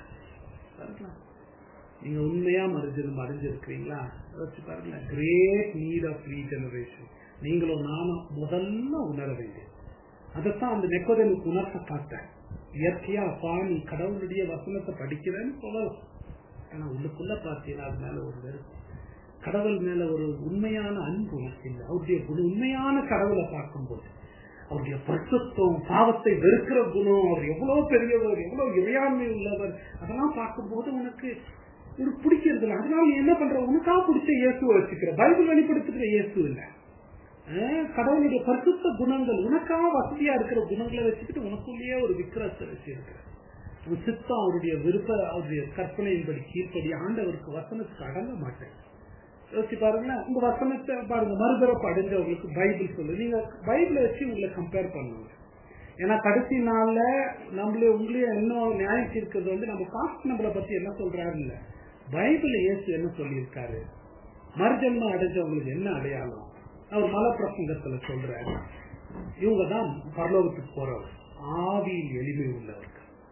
நீங்க உண்மையா மறுஜென்மம் அடைஞ்சிருக்கிறீங்களா வச்சு பாருங்க கிரேட் நீட் ஆஃப் ரீஜெனரேஷன் நீங்களும் நானும் முதல்ல உணர வேண்டியது அதைத்தான் அந்த நெக்கோதனுக்கு உணர்த்த பார்த்தேன் இயற்கையா அப்பா நீ கடவுளுடைய வசனத்தை படிக்கிறேன்னு சொல்லலாம் ஆனா உள்ளுக்குள்ள பார்த்தீங்கன்னா அது மேல ஒரு வெறுப்பு கடவுள் மேல ஒரு உண்மையான அன்பு உனக்கு இல்லை அவருடைய உண்மையான கடவுளை பார்க்கும்போது அவருடைய பரிசுத்தம் பாவத்தை வெறுக்கிற குணம் அவர் எவ்வளவு பெரியவர் எவ்வளவு இறையாண்மை உள்ளவர் அதெல்லாம் பார்க்கும்போது உனக்கு ஒரு பிடிக்கிறது இல்லை அதனால நீ என்ன பண்ற உனக்கா பிடிச்ச இயேசுவை வச்சுக்கிற பைபிள் வெளிப்படுத்துகிற இயேசு இல்லை கடவுளுடைய பரிசுத்த குணங்கள் உனக்கா வசதியா இருக்கிற குணங்களை வச்சுக்கிட்டு உனக்குள்ளேயே ஒரு விக்கிரத்தை வச்சிருக்கிற உன் சித்தம் அவருடைய விருப்ப அவருடைய கற்பனையின்படி கீழ்ப்படி ஆண்டவருக்கு வசனத்துக்கு அடங்க மாட்டேன் யோசிச்சு பாருங்களேன் உங்க வசனத்தை பாருங்க மறுபிறப்பு அடைஞ்சவங்களுக்கு பைபிள் சொல்லு நீங்க பைபிளை வச்சு உங்களை கம்பேர் பண்ணுங்க ஏன்னா கடைசி நாள்ல நம்மளே உங்களையும் இன்னும் நியாயம் தீர்க்கிறது வந்து நம்ம காஸ்ட் நம்மளை பத்தி என்ன சொல்றாரு இல்ல பைபிள் இயேசு என்ன சொல்லியிருக்காரு மறுஜன்மம் அடைஞ்சவங்களுக்கு என்ன அடையாளம் அவர் மல பிரசங்கத்துல சொல்றாரு இவங்க தான் பரலோகத்துக்கு போறவர் ஆவியில் எளிமை உள்ளவர்கள்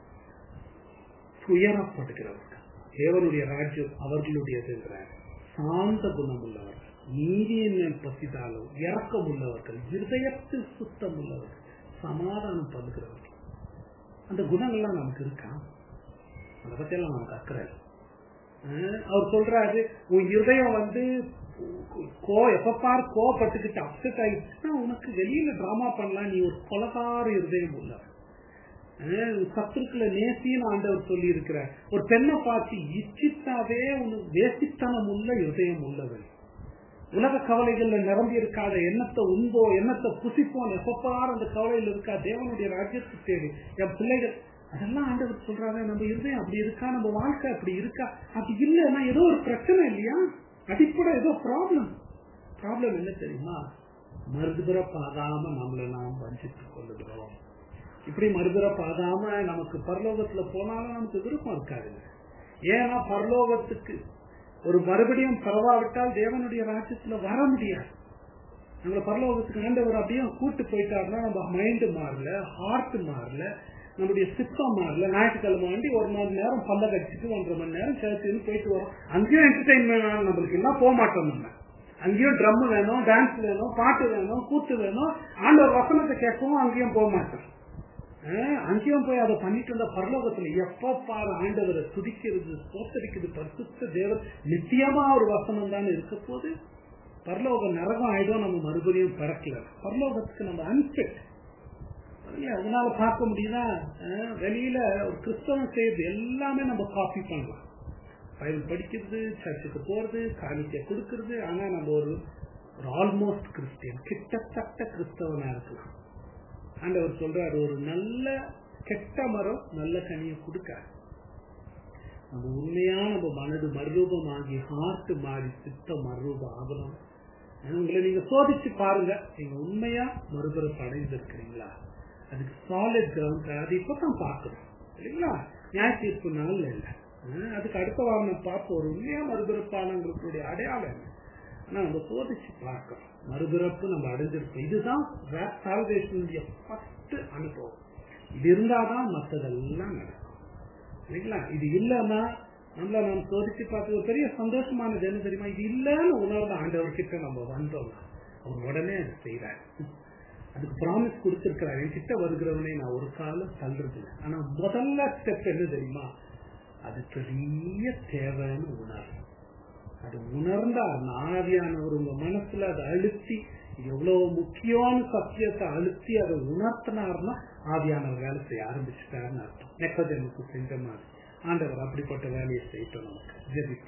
துயரப்படுகிறவர்கள் தேவனுடைய ராஜ்யம் அவர்களுடையதுங்கிறார் சாந்த குணம் உள்ளவர்கள் நீதியின் மேல் பசிதாலும் இறக்கம் உள்ளவர்கள் இருதயத்தில் சுத்தம் உள்ளவர்கள் சமாதானம் பண்ணுகிறவர்கள் அந்த குணங்கள்லாம் நமக்கு இருக்கா அதை பத்தியெல்லாம் நமக்கு அக்கறை அஹ் அவர் சொல்றாரு உன் இருதயம் வந்து கோ எப்ப பார் கோவப்பட்டுக்கிட்டு அப்செட் ஆயிடுச்சுன்னா உனக்கு வெளியில டிராமா பண்ணலாம் நீ ஒரு கொலகார இருதயம் உள்ளவன் அஹ் சத்துருக்களை நேசின்னு ஆண்டவர் சொல்லி இருக்கிற ஒரு பெண்ணை பார்த்து இச்சித்தாவே உனக்கு வேசித்தனம் உள்ள இருதயம் உள்ளவன் உலக கவலைகள்ல நிரம்பி இருக்காத எண்ணத்தை உண்போ எண்ணத்தை புசிப்போம் எப்பப்பார் அந்த கவலையில் இருக்கா தேவனுடைய ராஜ்யத்துக்கு தேவை என் பிள்ளைகள் அதெல்லாம் ஆண்டவர் சொல்றாங்க நம்ம இருதயம் அப்படி இருக்கா நம்ம வாழ்க்கை அப்படி இருக்கா அப்படி இல்லைன்னா ஏதோ ஒரு பிரச்சனை இல்லையா அடிப்படை ஏதோ ப்ராப்ளம் ப்ராப்ளம் என்ன தெரியுமா மறுபிறப்பாகாம நம்மளை நாம் வஞ்சித்துக் கொள்ளுகிறோம் இப்படி மறுபிறப்பாகாம நமக்கு பரலோகத்துல போனாலும் நமக்கு விருப்பம் இருக்காது ஏன்னா பரலோகத்துக்கு ஒரு மறுபடியும் பரவாவிட்டால் தேவனுடைய ராஜ்யத்துல வர முடியாது நம்மள பரலோகத்துக்கு ஆண்டவர் அப்படியே கூட்டு போயிட்டாருன்னா நம்ம மைண்ட் மாறல ஹார்ட் மாறல நம்முடைய சித்தம் மாறல ஞாயிற்றுக்கிழமை வண்டி ஒரு மணி நேரம் பல்ல கடிச்சிட்டு ஒன்றரை மணி நேரம் சேர்த்துன்னு போயிட்டு வரோம் அங்கேயும் என்டர்டைன்மெண்ட் வேணும் நம்மளுக்கு எல்லாம் போக மாட்டோம் நம்ம அங்கேயும் ட்ரம் வேணும் டான்ஸ் வேணும் பாட்டு வேணும் கூத்து வேணும் ஆண்டவர் வசனத்தை கேட்கவும் அங்கேயும் போக மாட்டோம் அஹ் அங்கேயும் போய் அதை பண்ணிட்டு இருந்த பரலோகத்துல எப்ப பாரு ஆண்டவரை துதிக்கிறது சோத்தரிக்கிறது பரிசுத்த தேவன் நித்தியமா ஒரு வசனம் தான் இருக்க போது பரலோக நரகம் ஆயுதம் நம்ம மறுபடியும் பிறக்கல பரலோகத்துக்கு நம்ம அன்பிட் அதனால பார்க்க முடியுதா அஹ் வெளியில ஒரு கிறிஸ்தவம் செய்யுது எல்லாமே நம்ம காப்பி பண்ணலாம் பைபிள் படிக்கிறது சர்ச்சுக்கு போறது காணிக்கை கொடுக்கறது ஆனா நம்ம ஒரு ஒரு ஆல்மோஸ்ட் கிறிஸ்டியன் கிட்டத்தட்ட கிறிஸ்தவனா இருக்கலாம் ஆண்டவர் சொல்றாரு ஒரு நல்ல கெட்ட மரம் நல்ல கனியை கொடுக்காது நம்ம உண்மையா நம்ம மனது மறுரூபம் ஆகி ஹார்ட் மாறி சித்த மறுரூபம் ஆகணும் உங்களை நீங்க சோதிச்சு பாருங்க நீங்க உண்மையா மறுபிறப்பு அடைந்திருக்கிறீங்களா அதுக்கு சாலிட் கிரவுண்ட் அது இப்பதான் பார்க்கணும் இல்லைங்களா நியாய தீர்ப்பு நாள்ல இல்ல அதுக்கு அடுத்த வாரம் பார்ப்போம் ஒரு உண்மையா மறுபிறப்பானவங்களுடைய அடையாளம் என்ன ஆனா நம்ம சோதிச்சு பார்க்கணும் மறுபிறப்பு நம்ம அடைஞ்சிருக்கோம் இதுதான் சால்வேஷனுடைய ஃபர்ஸ்ட் அனுபவம் இது இருந்தாதான் மற்றதெல்லாம் நடக்கும் இல்லைங்களா இது இல்லைன்னா நம்மள நாம் சோதிச்சு பார்த்து ஒரு பெரிய சந்தோஷமானது என்ன தெரியுமா இது இல்லைன்னு உணர்ந்த ஆண்டவர்கிட்ட நம்ம வந்தோம்னா அவர் உடனே அதை செய்யறாரு அதுக்கு ப்ராமிஸ் கொடுத்திருக்கிறார் என்கிட்ட வருகிறவனை நான் ஒரு காலம் தள்ளுறது இல்லை ஆனா முதல்ல ஸ்டெப் என்ன தெரியுமா அது பெரிய தேவைன்னு உணர்வு அது உணர்ந்தா ஆவியானவர் உங்க மனசுல அதை அழுத்தி எவ்வளவு முக்கியமான சத்தியத்தை அழுத்தி அதை உணர்த்தினார்னா ஆவியானவர் வேலை செய்ய ஆரம்பிச்சுட்டாருன்னு அர்த்தம் நெக்கதனுக்கு செஞ்ச மாதிரி ஆண்டவர் அப்படிப்பட்ட வேலையை செய்யட்டும் நமக்கு ஜெபிப்போம்